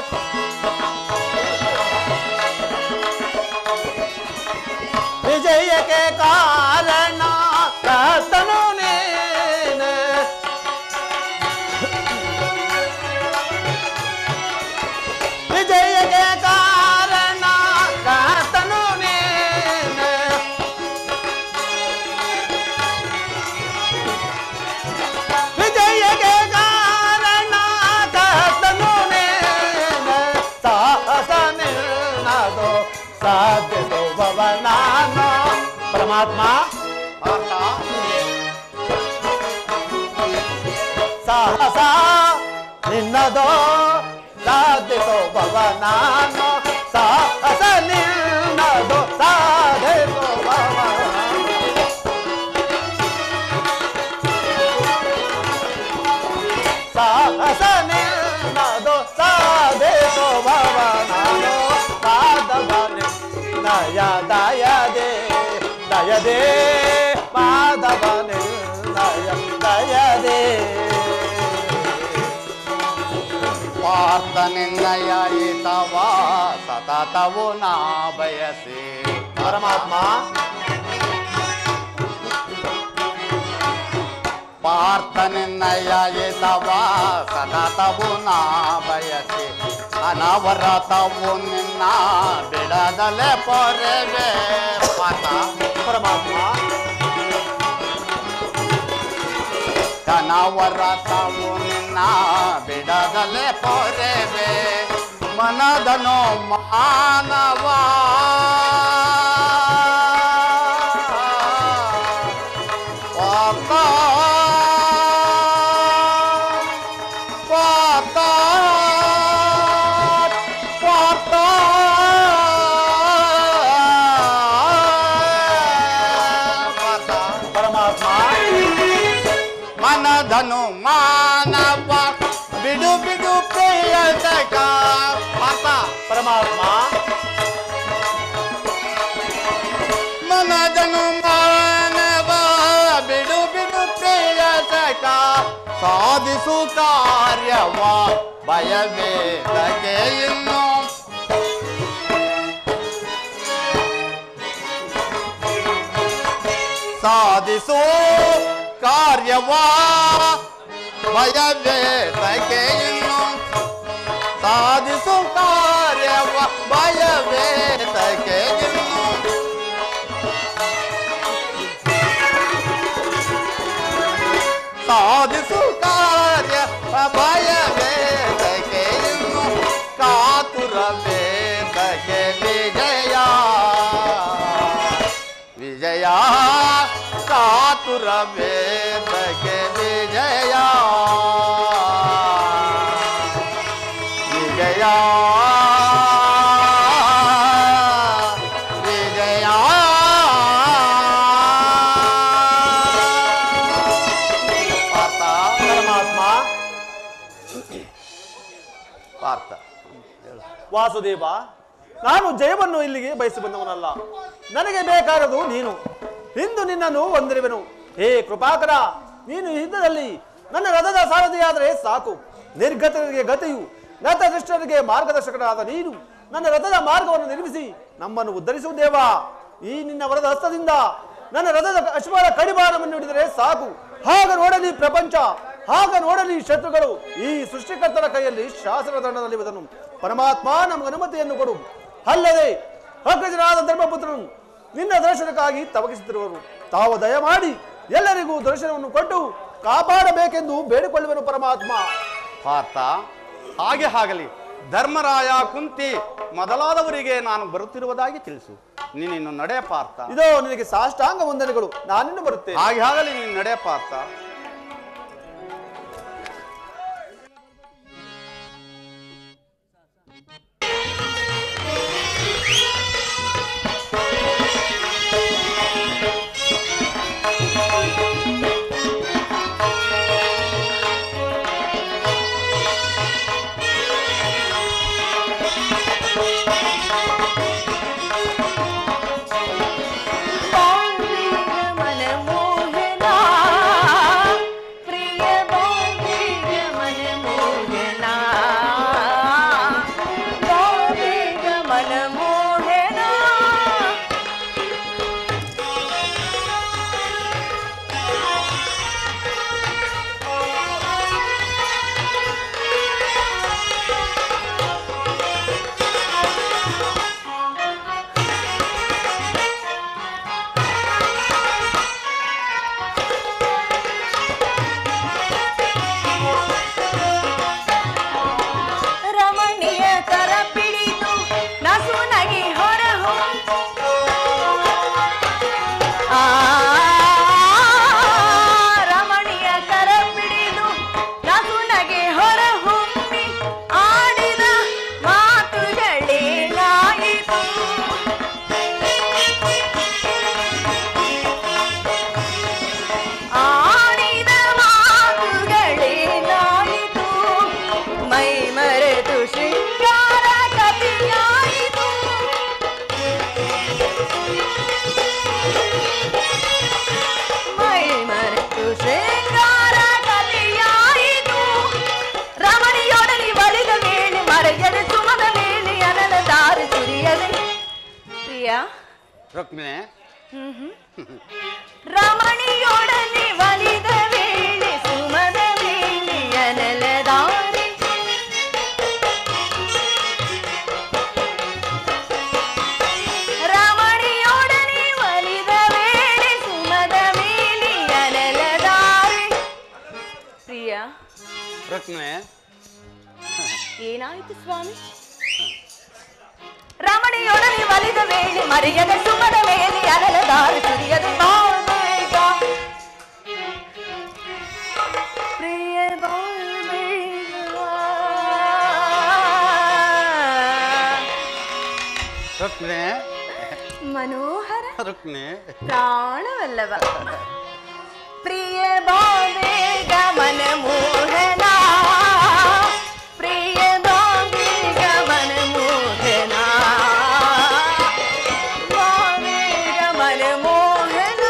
ವಿಜಯಕ್ಕೆ ಕಾರಣ ಕರ್ತನು ನೀನೆ ವಿಜಯಕ್ಕೆ ಕಾರಣ ಕರ್ತನು ನೀನೆ ವಿಜಯಕ್ಕೆ ಕಾರಣ ಕರ್ತನು ನೀನೆ ಸಾಹಸ ನಿನ್ನದು ಸಾಧ್ಯಸುವವ ನಾನು ಪರಮಾತ್ಮ ಸಾಹಸ ನಿನ್ನದೋ ಸಾಧಿಸುವವ ನಾನು ಸಾಹಸ ನಿನ್ನದು ಸಾಧಿಸುವವ ಸಾಹಸ ನಿನ್ನದು ಸಾಧಿಸುವವ ನಾನು ಪಾದವನೆ ನಯ ದಯದೆ ದಯದೆ ಪಾದವನೆ ನಯ ದಯದೆ
ಪಾರ್ಥನಿನ್ನಯ ಈತವ ಸತತವು ನಾ ಬಯಸಿ
ಪರಮಾತ್ಮ
ಪಾರ್ಥನಿನ್ನಯ ಈತವ ಸತತವು ನಾ ಬಯಸಿ ಅನವರತವು ನಿನ್ನ ಬಿಡದಲೆ ಪೊರೆವೆ ಪಾತ
ಪರಮಾತ್ಮ
ಕನವರತವು ನಿನ್ನ ಬಿಡದಲೆ ಪೊರೆವೆ ಮನದನು ಮಾನವ ಪಾತ ಪಾತ ಪಾತ ಪಾತ
ಪರಮಾತ್ಮ
ಮನಧನು ಮಾನವ ಬಿಡು ಬಿಡು ಪ್ರೇಯತಕ ಪಾತ
ಪರಮಾತ್ಮ
ಮನಧನು ಮಾನವ ಬಿಡು ಬಿಡು ಪ್ರೇಯತಕ ಸಾಧಿಸು ಕಾರ್ಯವ ಭಯವೇದಕ್ಕೆ ಇನ್ನು ಸಾಧಿಸು ಕಾರ್ಯವ ಭಯವೇದಕ್ಕೆ ಇನ್ನು ಸಾಧಿಸು ಕಾರ್ಯವ ಭಯವೇದಕ್ಕೆ ಇನ್ನು ಸಾಧಿಸು ಕಾರ್ಯ ಭಯವೇದಕ್ಕೆ ಇನ್ನು ಕಾತುರ ವೇದಕ್ಕೆ ವಿಜಯ ವಿಜಯ ಕಾತುರ ವೇದಕ್ಕೆ ವಿಜಯ ವಿಜಯ ವಿಜಯ ಪಾರ್ಥ
ಪರಮಾತ್ಮ
ಪಾರ್ಥ ಹೇಳು
ವಾಸುದೇವ ನಾನು ಜಯವನ್ನು ಇಲ್ಲಿಗೆ ಬಯಸಿ ಬಂದವನಲ್ಲ ನನಗೆ ಬೇಕಾದದು ನೀನು ಇಂದು ನಿನ್ನನ್ನು ವಂದಿರುವೆನು ಹೇ ಕೃಪಾಕರ ನೀನು ಯುದ್ಧದಲ್ಲಿ ನನ್ನ ರಥದ ಸಾರಥಿಯಾದರೆ ಸಾಕು ನಿರ್ಗತರಿಗೆ ಗತಿಯು ಗತದೃಷ್ಟರಿಗೆ ಮಾರ್ಗದರ್ಶಕನಾದ ನೀನು ನನ್ನ ರಥದ ಮಾರ್ಗವನ್ನು ನಿರ್ಮಿಸಿ ನಮ್ಮನ್ನು ಉದ್ಧರಿಸುವುದೇವಾ ಈ ನಿನ್ನ ವರದ ಹಸ್ತದಿಂದ ನನ್ನ ರಥದ ಅಶ್ವರ ಕಡಿವಾಣವನ್ನು ಹಿಡಿದರೆ ಸಾಕು ಹಾಗ ನೋಡಲಿ ಪ್ರಪಂಚ ಹಾಗ ನೋಡಲಿ ಶತ್ರುಗಳು ಈ ಸೃಷ್ಟಿಕರ್ತರ ಕೈಯಲ್ಲಿ ಶಾಸನ ದಂಡದಲ್ಲಿರುವುದನ್ನು ಪರಮಾತ್ಮ ನಮಗೆ ಅನುಮತಿಯನ್ನು ಕೊಡು ಅಲ್ಲದೆ ಅಗ್ರಜನಾದ ಧರ್ಮಪುತ್ರನು ನಿನ್ನ ದರ್ಶನಕ್ಕಾಗಿ ತವಕಿಸುತ್ತಿರುವರು ತಾವು ದಯಮಾಡಿ ಎಲ್ಲರಿಗೂ ದರ್ಶನವನ್ನು ಕೊಟ್ಟು ಕಾಪಾಡಬೇಕೆಂದು ಬೇಡಿಕೊಳ್ಳುವೆನು ಪರಮಾತ್ಮ
ಪಾರ್ಥ ಹಾಗೆ ಆಗಲಿ ಧರ್ಮರಾಯ ಕುಂತಿ ಮೊದಲಾದವರಿಗೆ ನಾನು ಬರುತ್ತಿರುವುದಾಗಿ ತಿಳಿಸು ನೀನಿನ್ನು ನಡೆ ಪಾರ್ಥ
ಇದೋ ನಿನಗೆ ಸಾಷ್ಟಾಂಗ ವಂದನೆಗಳು ನಾನಿನ್ನು ಬರುತ್ತೇನೆ
ಹಾಗೆ ಆಗಲಿ ನೀನು ನಡೆ ಪಾರ್ಥ
ಮನಮೋಹನ ಪ್ರಿಯ ಬಾಂಧವ್ಯ ಮನಮೋಹನ ಬಾಂಧವ್ಯ ಮನಮೋಹನ ರಮಣೀಯ ಕರ ಪಿಡಿದು ನಸು ನಗಿ ಹೊರಹು ಆ ರಮಣೀಯ ಕರ ಪಿಡಿದು ನಸು ನಗೆ ಹೊರಹೊಮ್ಮಿ ಆಡಿದ ಮಾತುಗಳೇನಾಯಿತು ಆಡಿದ ಮಾತುಗಳೇನಾಯಿತು ಮೈ ಮರೆತು ಶೃಂಗಾರ ಕಥೆಯಾಯಿತು ಮೈ ಮರೆತು ಶೃಂಗಾರ ಕಥೆಯಾಯಿತು ರಮಣಿಯೊಡಲಿ ಬಳಿದ ಮೇಲೆ ಮರೆಯದ ಸುಮದ ಮೇಲೆ ಅನಲ ದಾರಿ ಸುರಿಯದೆ ಪ್ರಿಯಾ
ರುಕ್ಮಿಣಿ
ರಮಣಿಯೊಡನೆ ಒಲಿದ ವೇಳೆ ಸುಮದ ಮೇಲೆ ಅನಲದಾರಿ ರಮಣಿಯೊಡನೆ ಒಲಿದ ವೇಳೆ ಸುಮದ ಮೇಲೆ ಅನಲದಾರಿ ಪ್ರಿಯ
ರುಕ್ಮಿಣಿ
ಏನಾಯಿತು ಸ್ವಾಮಿ ರಮಣಿಯೊಡನೆ ಒಲಿದ ವೇಳೆ ಮರೆಯದ ಸುಮದ ಮೇಲೆ ಅನಲದಾರಿ ಸುರಿಯದ ಬಾಳ್ಬೇಗ ಪ್ರಿಯ ಬಾಳ್ಬೇಗ
ರುಕ್ಮಿಣಿ
ಮನೋಹರ
ರುಕ್ಮಿಣಿ
ಪ್ರಾಣವಲ್ಲವ ಪ್ರಿಯ ಬಾಬೇಗ ಮನಮೋಹನ ಪ್ರಿಯ ಬಾಬೇಗ ಮನಮೋಹನ ಬಾಬೇಗ ಮನಮೋಹನ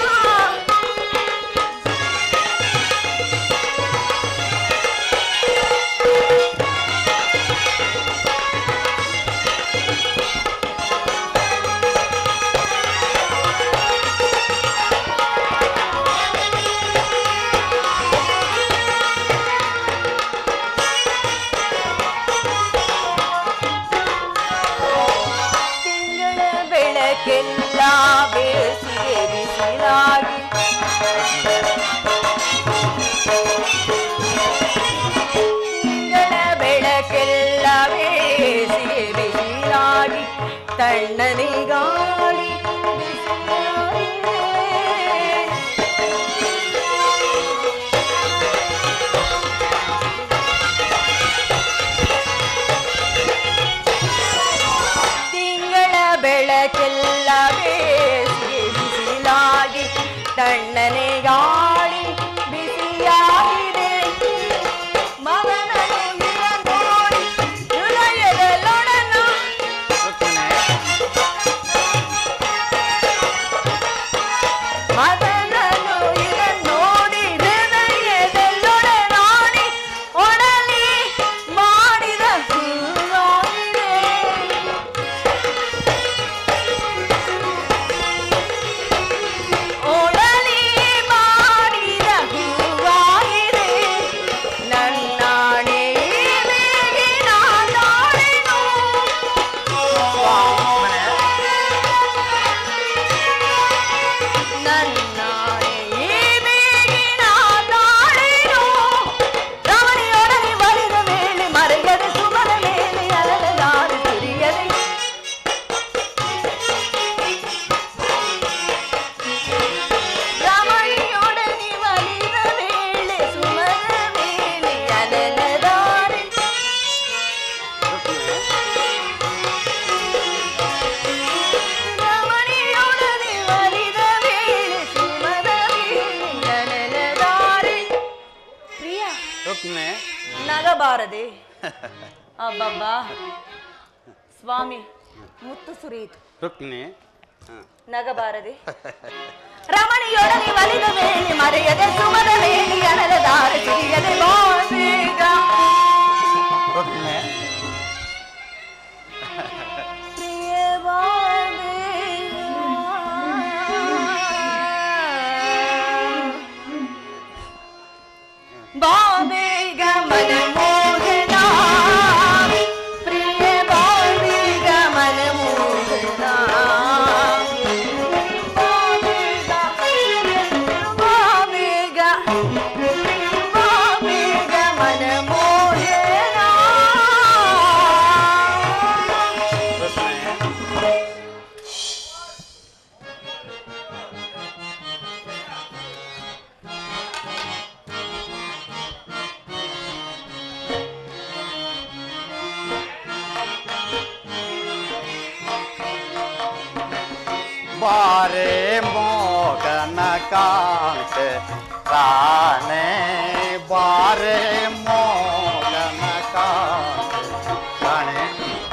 ತಿಂಗಳ ಬೆಳಕೆಲ್ಲ ಬೇಸಿಗೆ ಬಿಸಿಲಾಗಿ ತಿಂಗಳ ಬೆಳಕೆಲ್ಲ ಬೇಸಿಗೆ ಬಿಸಿಲಾಗಿ ತಣ್ಣನೆ ಗಾಳಿ ಬಿಸಿಲಾಗಿ ತಿಂಗಳ ಬೆಳಕೆಲ್ಲ ಬೇಸಿಗೆ ಬಿಸಿಲಾಗಿ ತಣ್ಣನೆ ಗಾಳಿ ಬಿಸಿಯಾಗಿದೆ ಮಗನನ್ನು ಹಿರ ನೋಡಿ ಹೃದಯದಲ್ಲೊಡನೆ ಅದನನು ಇದನ್ ನೋಡಿ ಹೃದಯದಲ್ಲೊಡೆ ನಾಡಿ ಒಡಲಿ ಮಾಡಿದ ಹೂವಾಗಿದೆ. ಒಡಲಿ ಮಾಡಿದ ಹೂವಾಗಿದೆ ನನ್ನಾಣೆ ಮೇಗಿನ ನಾಳೆನು ನನ್ನಾಣೆ ಮೇಗಿನ ನಾಳೆನು ರಮಣಿಯೊಡನೆ ಬಲಿದ ಮೇಲೆ ಮರೆಯದೆ ಸುಮನ ಮೇಲೆ ಅಲಲದಾರು ಸುರಿಯದೆ ರಮಣಿಯೊಡನೆ ಬಲಿದ ವೇಳೆ ಸುಮನ ಮೇಲೆ ಅಲಲದಾರಿ ರಮಣಿಯೊಡನೆ ಬಲಿದ ವೇಳೆ ಸುಮನ ಮೇಲೆ ಅಲಲದಾರಿ ಪ್ರಿಯ
ರುಕ್ಮಿಣಿ
ನಗಬಾರದೆ ಅಬ್ಬಬ್ಬಾ ಸ್ವಾಮಿ ಮುತ್ತು ಸುರಿಯಿತು
ರುಕ್ಮಿಣಿ
ನಗಬಾರದೆ ರಮಣಿಯೊಡನೆ ಒಲಿದ ಮೇಲೆ ಮರೆಯದೆ ಸುಮದ ಮೇಲೆ ಅನಲ ದಾರ ಸಿರಿಯದೆ ಬೇಗ
ರುಕ್ಮಿಣಿ
ಪ್ರಿಯ ಬಾ ಬೇಗ. ಬಾ ಬೇಗ ಮನ ಮೋಹನ ಪ್ರಿಯ ಬಾ ಬೇಗ ಮನ ಮೋಹನ ಬಾ ಬೇಗ ಬಾ ಬೇಗ ಬಾ ಬೇಗ ಮನ ಮೋಹನ
ರುಕ್ಮಿಣಿ ಬಾರೆ ಮೋಗನ ಕಾಂತ ರಾಣೆ ಬಾರೆ ಮೋಗನ ಕಾಂತ ರಾಣೆ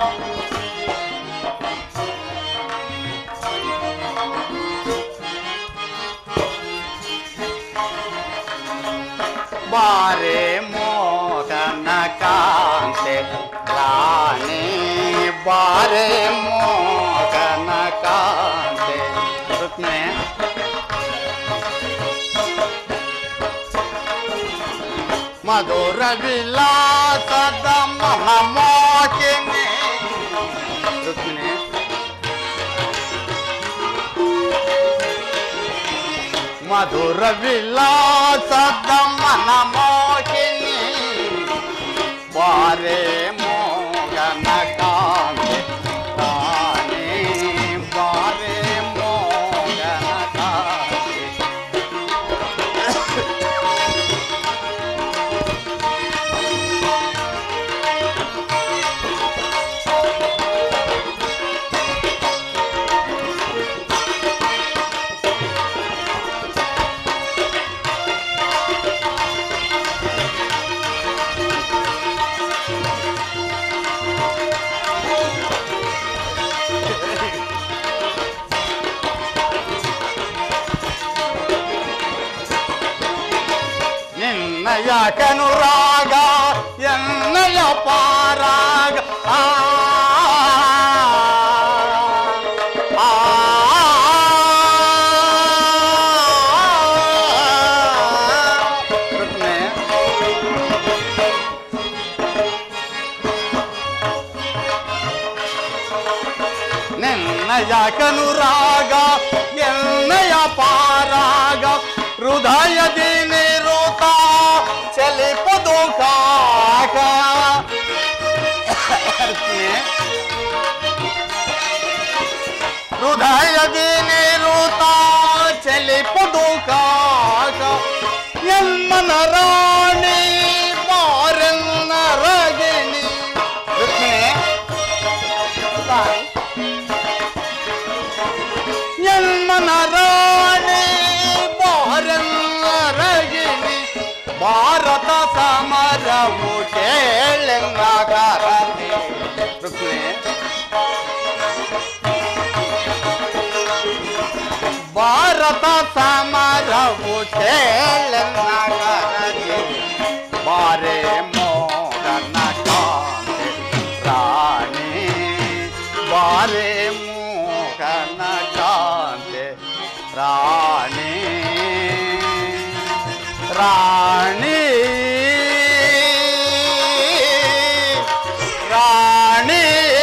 ಬಾರೆ ಮೋಗನ ಕಾಂತೆ ರಾಣೆ ಬಾರೆ ಮೋಗನ ಕಾಂತೆ ರುಕ್ಮಿಣಿ ಮಧುರ ವಿಲಾಸದ ಮಹಮೋಕಿನಿ ರುಕ್ಮಿಣಿ ಮಧುರ ವಿಲಾಸದ ಮನ ಮೋಹಿನಿ ಬಾರೆ ಮೋಗನ ಕಾಂತೆ ರಾಣಿ ಬಾರೆ ಮೋಗನ ಕಾಂತೆ ನಿನ್ನಯ ಕನುರಾಗ ಎನ್ನಯ ಪಾರಾಗ ಆ ಆ, ರುಕ್ಮಿಣಿ, ನಿನ್ನಯ ಕನುರಾಗ ಎನ್ನಯ ಪಾರಾಗ ಹೃದಯದಿ ನಿರುತ ಚಲಿಪದು ಕಾಗ ಹೃದಯದಿ ನಿರುತ ಚಲಿಪದು ಕಾಗ ಎಮ್ಮನ ರಾಣಿ ಬಾರನ್ನ ರಗಿಣಿ ರುಕ್ಮಿಣಿ ಎಲ್ಮನ ರಾಣಿ ಬಾರಗಿಣಿ ಭಾರತ ಸಮರವು ಕೇಳೆಂಗಾರತಿ ರುಕ್ಮಿಣಿ ಭಾರತ ಸಮರವು ನಗರದಿ ಬಾರೆ ಮೋಗನ ಕಾಂತೆ ರಾಣಿ ಬಾರೆ ಮೋಗನ ಕಾಂತೆ ರಾಣಿ ರಾಣಿ ರಾಣಿ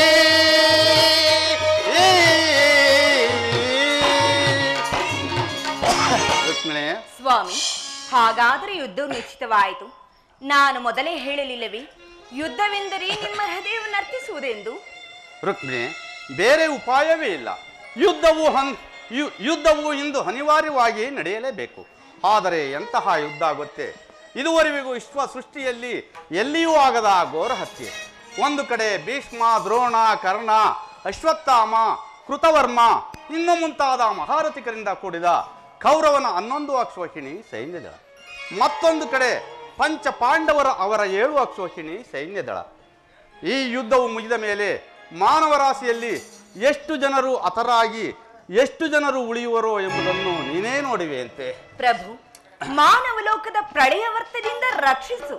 ರುಕ್ಮಿಣಿ
ಸ್ವಾಮಿ ಹಾಗಾದರೆ ಯುದ್ಧವು ನಿಶ್ಚಿತವಾಯಿತು ನಾನು ಮೊದಲೇ ಹೇಳಲಿಲ್ಲವೇ ಯುದ್ಧವೆಂದರೆ ನಿಮ್ಮ ಹೃದಯ ನರ್ತಿಸುವುದೆಂದು
ರುಕ್ಮಿಣಿ ಬೇರೆ ಉಪಾಯವೇ ಇಲ್ಲ ಯುದ್ಧವು ಹನ್ ಯು- ಯುದ್ಧವು ಇಂದು ಅನಿವಾರ್ಯವಾಗಿ ನಡೆಯಲೇಬೇಕು ಆದರೆ ಎಂತಹ ಯುದ್ಧ ಗೊತ್ತೇ ಇದುವರೆಗೂ ವಿಶ್ವ ಸೃಷ್ಟಿಯಲ್ಲಿ ಎಲ್ಲಿಯೂ ಆಗದ ಘೋರ ಹತ್ಯೆ ಒಂದು ಕಡೆ ಭೀಷ್ಮ ದ್ರೋಣ ಕರ್ಣ ಅಶ್ವತ್ಥಾಮ ಕೃತವರ್ಮ ಇನ್ನು ಮುಂತಾದ ಮಹಾರಥಿಕರಿಂದ ಕೂಡಿದ ಕೌರವನ ಹನ್ನೊಂದು ಅಕ್ಷೋಹಿಣಿ ಸೈನ್ಯದಳ ಮತ್ತೊಂದು ಕಡೆ ಪಂಚ ಪಾಂಡವರ ಅವರ ಏಳು ಅಕ್ಷೋಹಿಣಿ ಸೈನ್ಯದಳ ಈ ಯುದ್ಧವು ಮುಗಿದ ಮೇಲೆ ಮಾನವರಾಶಿಯಲ್ಲಿ ಎಷ್ಟು ಜನರು ಹತರಾಗಿ ಎಷ್ಟು ಜನರು ಉಳಿಯುವರೋ ಎಂಬುದನ್ನು ನೀನೇ ನೋಡಿವೆಯಂತೆ
ಪ್ರಭು ಮಾನವ ಲೋಕದ ಪ್ರಳಯವರ್ತದಿಂದ ರಕ್ಷಿಸು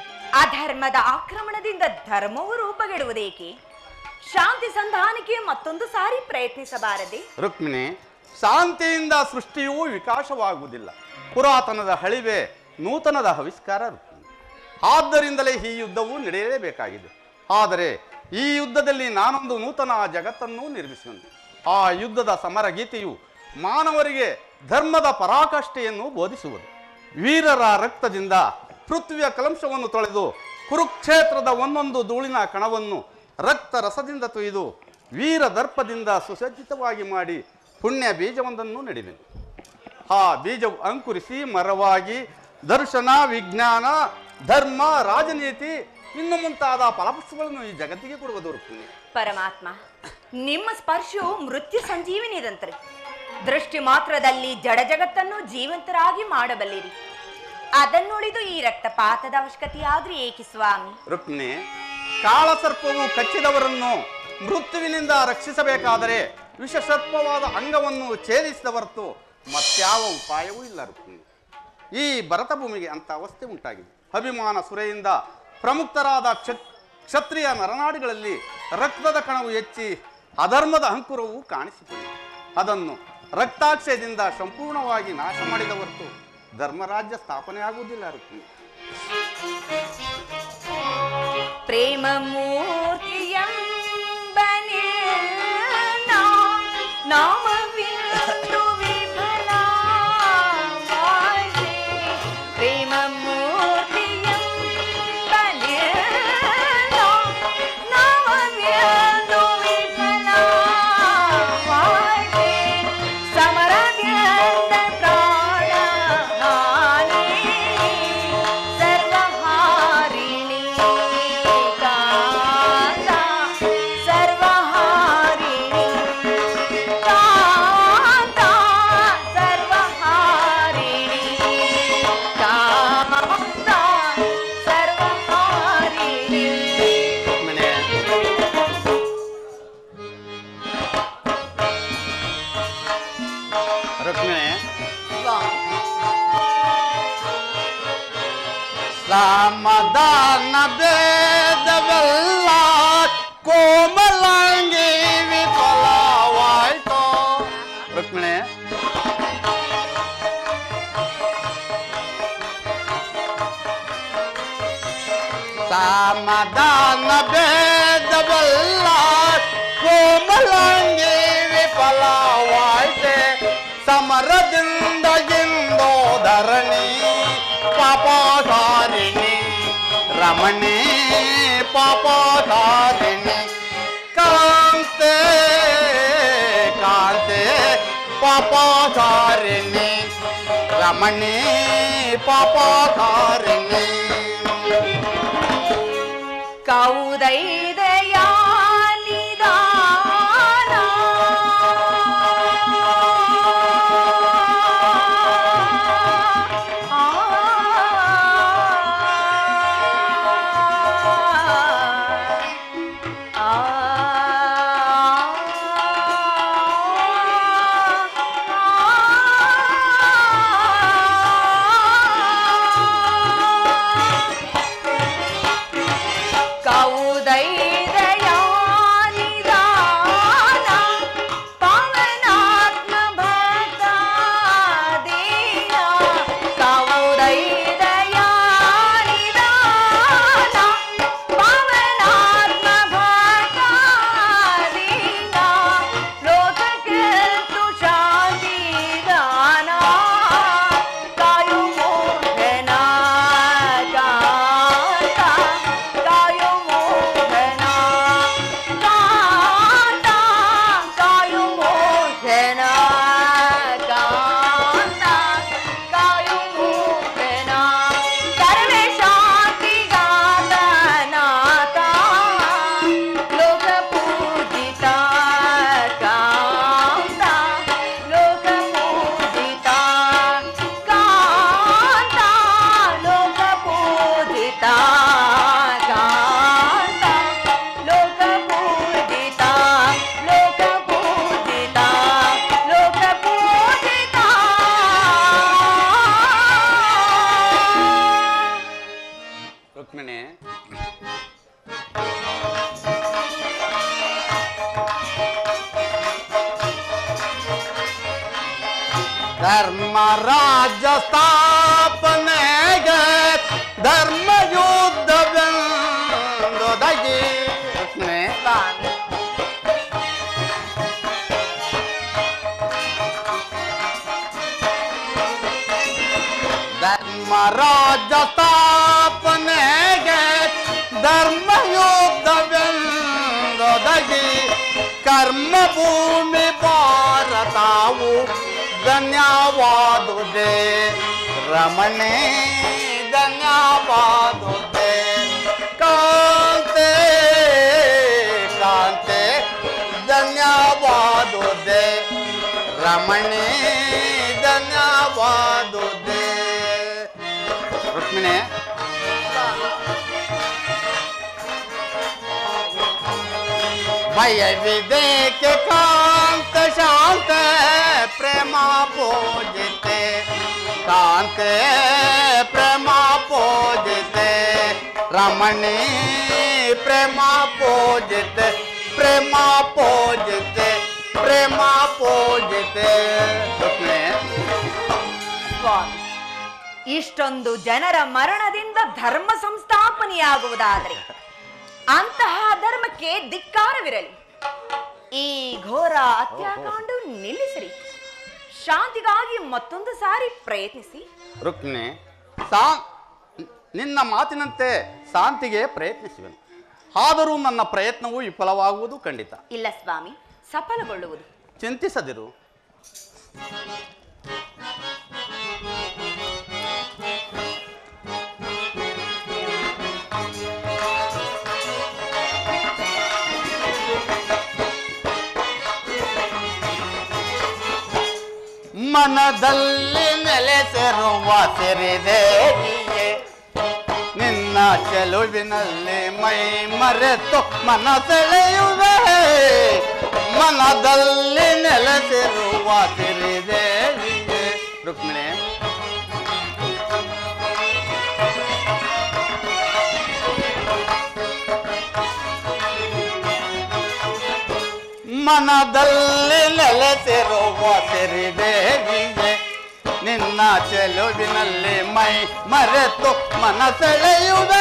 ಅಧರ್ಮದ ಆಕ್ರಮಣದಿಂದ ಧರ್ಮವು ರೂಪಗೆಡುವುದೇಕೆ ಶಾಂತಿ ಸಂಧಾನಕ್ಕೆ ಮತ್ತೊಂದು ಸಾರಿ ಪ್ರಯತ್ನಿಸಬಾರದೆ
ರುಕ್ಮಿಣಿ ಶಾಂತಿಯಿಂದ ಸೃಷ್ಟಿಯೂ ವಿಕಾಸವಾಗುವುದಿಲ್ಲ ಪುರಾತನದ ಹಳಿವೆ ನೂತನದ ಆವಿಷ್ಕಾರ ರುಕ್ಮಿಣಿ ಆದ್ದರಿಂದಲೇ ಈ ಯುದ್ಧವು ನಡೆಯಲೇಬೇಕಾಗಿದೆ ಆದರೆ ಈ ಯುದ್ಧದಲ್ಲಿ ನಾನೊಂದು ನೂತನ ಜಗತ್ತನ್ನು ನಿರ್ಮಿಸುವೆನು ಆ ಯುದ್ಧದ ಸಮರ ಗೀತೆಯು ಮಾನವರಿಗೆ ಧರ್ಮದ ಪರಾಕಾಷ್ಠೆಯನ್ನು ಬೋಧಿಸುವುದು ವೀರರ ರಕ್ತದಿಂದ ಪೃಥ್ವಿಯ ಕಲಂಶವನ್ನು ತೊಳೆದು ಕುರುಕ್ಷೇತ್ರದ ಒಂದೊಂದು ಧೂಳಿನ ಕಣವನ್ನು ರಕ್ತ ರಸದಿಂದ ತೊಯ್ದು ವೀರ ದರ್ಪದಿಂದ ಸುಸಜ್ಜಿತವಾಗಿ ಮಾಡಿ ಪುಣ್ಯ ಬೀಜವೊಂದನ್ನು ನೆಡುವೆನು ಆ ಬೀಜವು ಅಂಕುರಿಸಿ ಮರವಾಗಿ ದರ್ಶನ ವಿಜ್ಞಾನ ಧರ್ಮ ರಾಜನೀತಿ ಇನ್ನು ಮುಂತಾದ ಫಲಪುಷ್ಪಗಳನ್ನು ಈ ಜಗತ್ತಿಗೆ ಕೊಡುವುದು ರುಕ್ಮಿಣಿ
ಪರಮಾತ್ಮ ನಿಮ್ಮ ಸ್ಪರ್ಶವು ಮೃತ್ಯು ಸಂಜೀವಿನಿದಂತ್ರೆ ದೃಷ್ಟಿ ಮಾತ್ರದಲ್ಲಿ ಜಡ ಜಗತ್ತನ್ನು ಜೀವಂತರಾಗಿ ಮಾಡಬಲ್ಲಿರಿ ಅದನ್ನುಳಿದು ಈ ರಕ್ತಪಾತದ ಅವಶ್ಯಕತೆಯಾದ್ರೂ ಏಕೆ ಸ್ವಾಮಿ
ರುಕ್ಮಿಣಿ ಕಾಳಸರ್ಪವು ಕಚ್ಚಿದವರನ್ನು ಮೃತ್ಯುವಿನಿಂದ ರಕ್ಷಿಸಬೇಕಾದರೆ ವಿಷಸರ್ಪವಾದ ಅಂಗವನ್ನು ಛೇದಿಸಿದ ಹೊರತು ಮತ್ಯಾವ ಉಪಾಯವೂ ಇಲ್ಲ ರುಕ್ಮಿಣಿ ಈ ಭರತ ಭೂಮಿಗೆ ಅಂತ ಅವಸ್ಥೆ ಉಂಟಾಗಿದೆ ಅಭಿಮಾನ ಸುರೆಯಿಂದ ಪ್ರಮುಕ್ತರಾದ ಕ್ಷ- ಕ್ಷತ್ರಿಯ ನರನಾಡಿಗಳಲ್ಲಿ ರಕ್ತದ ಕಣವು ಹೆಚ್ಚಿ ಅಧರ್ಮದ ಅಂಕುರವು ಕಾಣಿಸಿಕೊಂಡಿದೆ ಅದನ್ನು ರಕ್ತಾಕ್ಷಯದಿಂದ ಸಂಪೂರ್ಣವಾಗಿ ನಾಶ ಮಾಡಿದ ಹೊರತು ಧರ್ಮರಾಜ್ಯ ಸ್ಥಾಪನೆಯಾಗುವುದಿಲ್ಲ ರುಕ್ಮಿಣಿ
ಪ್ರೇಮ ಮೂರ್ತಿಯಂಬನೆ ನಾಮವಿಂದು ವಿಫಲ ವಾಸೆ. ಪ್ರೇಮ ಮೂರ್ತಿಯಂಬನೆ ನಾಮವಿಂದು ವಿಫಲ ವಾಸೆ. ಸಮರದಿಂದ ಪ್ರಾಣ ಹಾನಿ ಸರ್ವಹಾರಿಣಿ ಕಾಂತ ಸರ್ವಹಾರಿಣಿ ಕಾಂತ ಸರ್ವಹಾರಿಣಿ ಕಾಂತ ಸರ್ವಹಾರಿಣಿ
ರುಕ್ಮಿಣಿ ರುಕ್ಮಿಣಿ ಸಮಾಧಾನ ಭೇದವೆಲ್ಲ ಕೋಮಲಾಂಗಿ ವಿಫಲವಾಯ್ತು ರುಕ್ಮಿಣಿ ಸಮಾಧಾನ ಭೇದವೆಲ್ಲ ಕೋಮಲಾಂಗಿ ವಿಫಲವಾಯ್ತೆ ಸಮರದಿಂದ ಎಂದೋ ಧರಣಿ ಪಾಪಧಾರಿಣಿ ರಮಣಿ ಪಾಪಧಾರಿಣಿ ಕಾಂತೆ ಕಾಂತೆ ಪಾಪಧಾರಿಣಿ ರಮಣಿ ಪಾಪಧಾರಿಣಿ
ಕೌದೈದಯಾ ನಿದಾನ ಆ ಆ
ಧರ್ಮರಾಜ ಸ್ಥಾಪನೆಗೆ ಧರ್ಮ ಯುದ್ಧವೆಂದೊದಗಿ
ಸ್ವಾಮಿ
ಧರ್ಮರಾಜ ಸ್ಥಾಪನೆಗೆ ಧರ್ಮ ಯುದ್ಧವೆಂದೊದಗಿ ಕರ್ಮ ಭೂಮಿ ಭಾರತವು ಧನ್ಯವಾದುದೇ ರಮಣೆ ಧನ್ಯವಾದುದೇ ಕಾಂತೆ ಕಾಂತೆ ಧನ್ಯವಾದುದೇ ರಮಣೆ ಧನ್ಯವಾದುದೇ ರುಕ್ಮಿಣಿ ಭಯವಿದೇಕೆ ಕಾಂತ ಶಾಂತ ಪ್ರೇಮ ಪೂಜಿತೆ ಕಾಂತೆ ಪ್ರೇಮ ಪೂಜಿತೆ ರಮಣಿ ಪ್ರೇಮ ಪೂಜಿತೆ ಪ್ರೇಮ ಪೂಜಿತೆ ಪ್ರೇಮ ಪೂಜಿತೆ ರುಕ್ಮಿಣಿ
ಸ್ವಾಮಿ ಇಷ್ಟೊಂದು ಜನರ ಮರಣದಿಂದ ಧರ್ಮ ಸಂಸ್ಥಾಪನೆಯಾಗುವುದಾದರೆ ಅಂತಹ ಧರ್ಮಕ್ಕೆ ಧಿಕ್ಕಾರವಿರಲಿ ಈ ಘೋರ ಹತ್ಯಾಕಾಂಡ ನಿಲ್ಲಿಸಿರಿ ಶಾಂತಿಗಾಗಿ ಮತ್ತೊಂದು ಸಾರಿ ಪ್ರಯತ್ನಿಸಿ
ರುಕ್ಮಿಣಿ ಸಾ ನಿನ್ನ ಮಾತಿನಂತೆ ಶಾಂತಿಗೆ ಪ್ರಯತ್ನಿಸುವೆನು ಆದರೂ ನನ್ನ ಪ್ರಯತ್ನವು ವಿಫಲವಾಗುವುದು ಖಂಡಿತ
ಇಲ್ಲ ಸ್ವಾಮಿ ಸಫಲಗೊಳ್ಳುವುದು
ಚಿಂತಿಸದಿರು ಮನದಲ್ಲಿ ನೆಲೆಸಿರುವ ಸಿರಿದೇವಿಯೇ ನಿನ್ನ ಚೆಲುವಿನಲ್ಲಿ ಮೈ ಮರೆತು ಮನ ಸೆಳೆಯುವೆ ಮನದಲ್ಲಿ ನೆಲೆಸಿರುವ ಸಿರಿದೇವಿಯೇ ರುಕ್ಮಿಣಿ ಮನದಲ್ಲಿ ನೆಲೆಸಿರುವ ಸಿರಿದೇವಿಯೇ ನಿನ್ನ ಚೆಲುವಿನಲ್ಲಿ ಮೈ ಮರೆತು ಮನ ಸೆಳೆಯುವೆ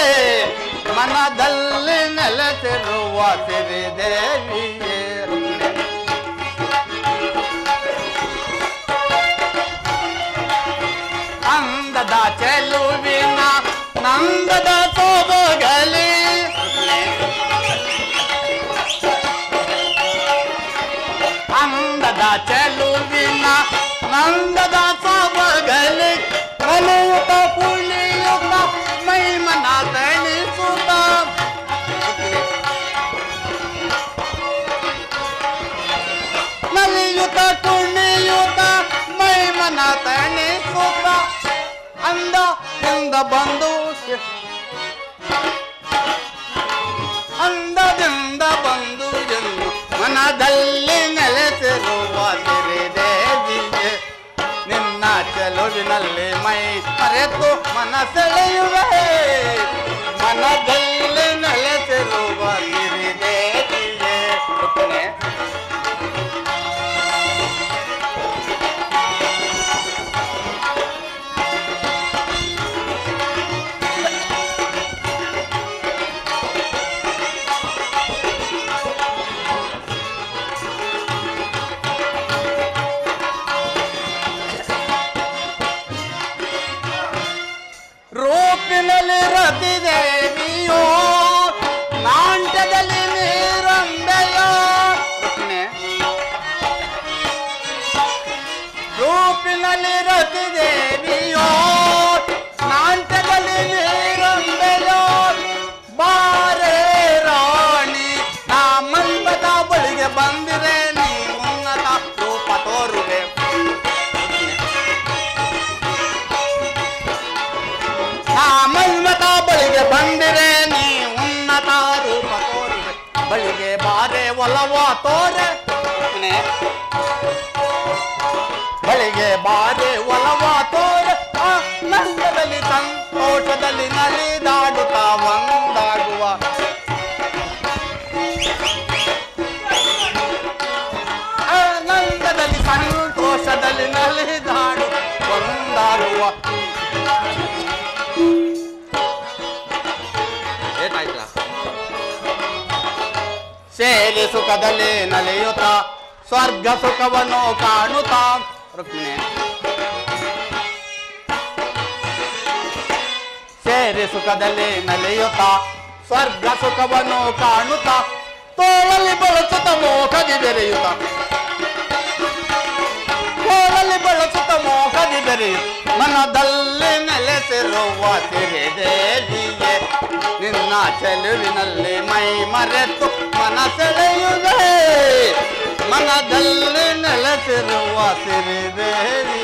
ಮನದಲ್ಲಿ ನೆಲೆಸಿರುವ ಸಿರಿದೇವಿಯೇ ಅಂದದ ಚೆಲುವಿನ ನಂದದ ಸೋಬಗಲಿ ಅಂದದ ಚೆಲುವಿನ ನಂದದ ಸೊಬಗಲಿ ಕಲಿಯುತ ಪುಳಿಯುತ ಮೈ ಮನ ತಣಿಸುತ್ತ ನಲಿಯುತ ಕುಣಿಯುತ ಮೈ ಮನ ತಣಿಸುತ್ತ ಅಂದ ಇಂದ ಬಂದು ಅಂದದಿಂದ ಬಂದು ಎಂದು ಮನದಲ್ಲಿ ನೆಲೆಸಿರುವ ಸಿರಿದೇವಿಯೇ ನಿನ್ನ ಚೆಲುವಿನಲ್ಲಿ ಮೈ ಮರೆತು ಮನ ಸೆಳೆಯುವೆ ಮನದಲ್ಲಿ ನೆಲೆಸಿರುವ ಸಿರಿದೇವಿಯೇ ರುಕ್ಮಿಣಿ, ರೂಪಿನಲ್ಲಿ ರತಿದೇವಿಯೋ ನಾಂಟದಲ್ಲಿ ನೀರಂಬೆಯೋ ರುಕ್ಮಿಣಿ, ರೂಪಿನಲ್ಲಿ ರತಿದೇವಿಯೋ ನಾಂಟದಲ್ಲಿ ನೀರಂಬೆಯೋ ಬಾರೆ ರಾಣಿ ನಾ ಮಂದದ ಬಳಿಗೆ ಬಂದಿರೆ ನೀ ಉನ್ನತ ರೂಪ ತೋರುವೆ ಆ ಮನ್ಮತ ಬಳಿಗೆ ಬಂದಿರೆ ನೀ ಉನ್ನತ ರೂಪ ತೋರುವೆ ಬಳಿಗೆ ಬಾರೆ ಒಲವ ತೋರೆ ನೆ. ಬಳಿಗೆ ಬಾರೆ ಒಲವ ತೋರೆ ಆ ನಂದದಲ್ಲಿ ಸಂತೋಷದಲ್ಲಿ ನಲಿದಾಡುತ್ತಾ ಒಂದಾಗುವ ಆನಂದದಲ್ಲಿ ಸಂತೋಷದಲ್ಲಿ ನಲಿ ಸೇರಿ ಸುಖದಲ್ಲಿ ನಲಿಯುತ್ತ ಸ್ವರ್ಗ ಸುಖವನ್ನು ಕಾಣುತ್ತಾ ರುಕ್ಮಿಣಿ ಸೇರಿ ಸುಖದಲ್ಲಿ ನಲಿಯುತ್ತ ಸ್ವರ್ಗ ಸುಖವನ್ನು ಕಾಣುತ್ತ ತೋಳಲ್ಲಿ ಬಳಸುತ್ತ ಮೋಖದಿ ಬೆರೆಯುತ್ತ ತೋಳಲ್ಲಿ ಬಳಸುತ್ತ ಮೋಖದಿ ಬೆರೆಯು ಮನದಲ್ಲಿ ನೆಲೆಸಿರುವ ಸಿರಿದೇವಿಯೇ ನಿನ್ನ ಚೆಲುವಿನಲ್ಲಿ ಮೈ ಮರೆತು ಮನ ಸೆಳೆಯುವೆ ಮನದಲ್ಲಿ ನೆಲೆಸಿರುವ ಸಿರಿದೇವಿ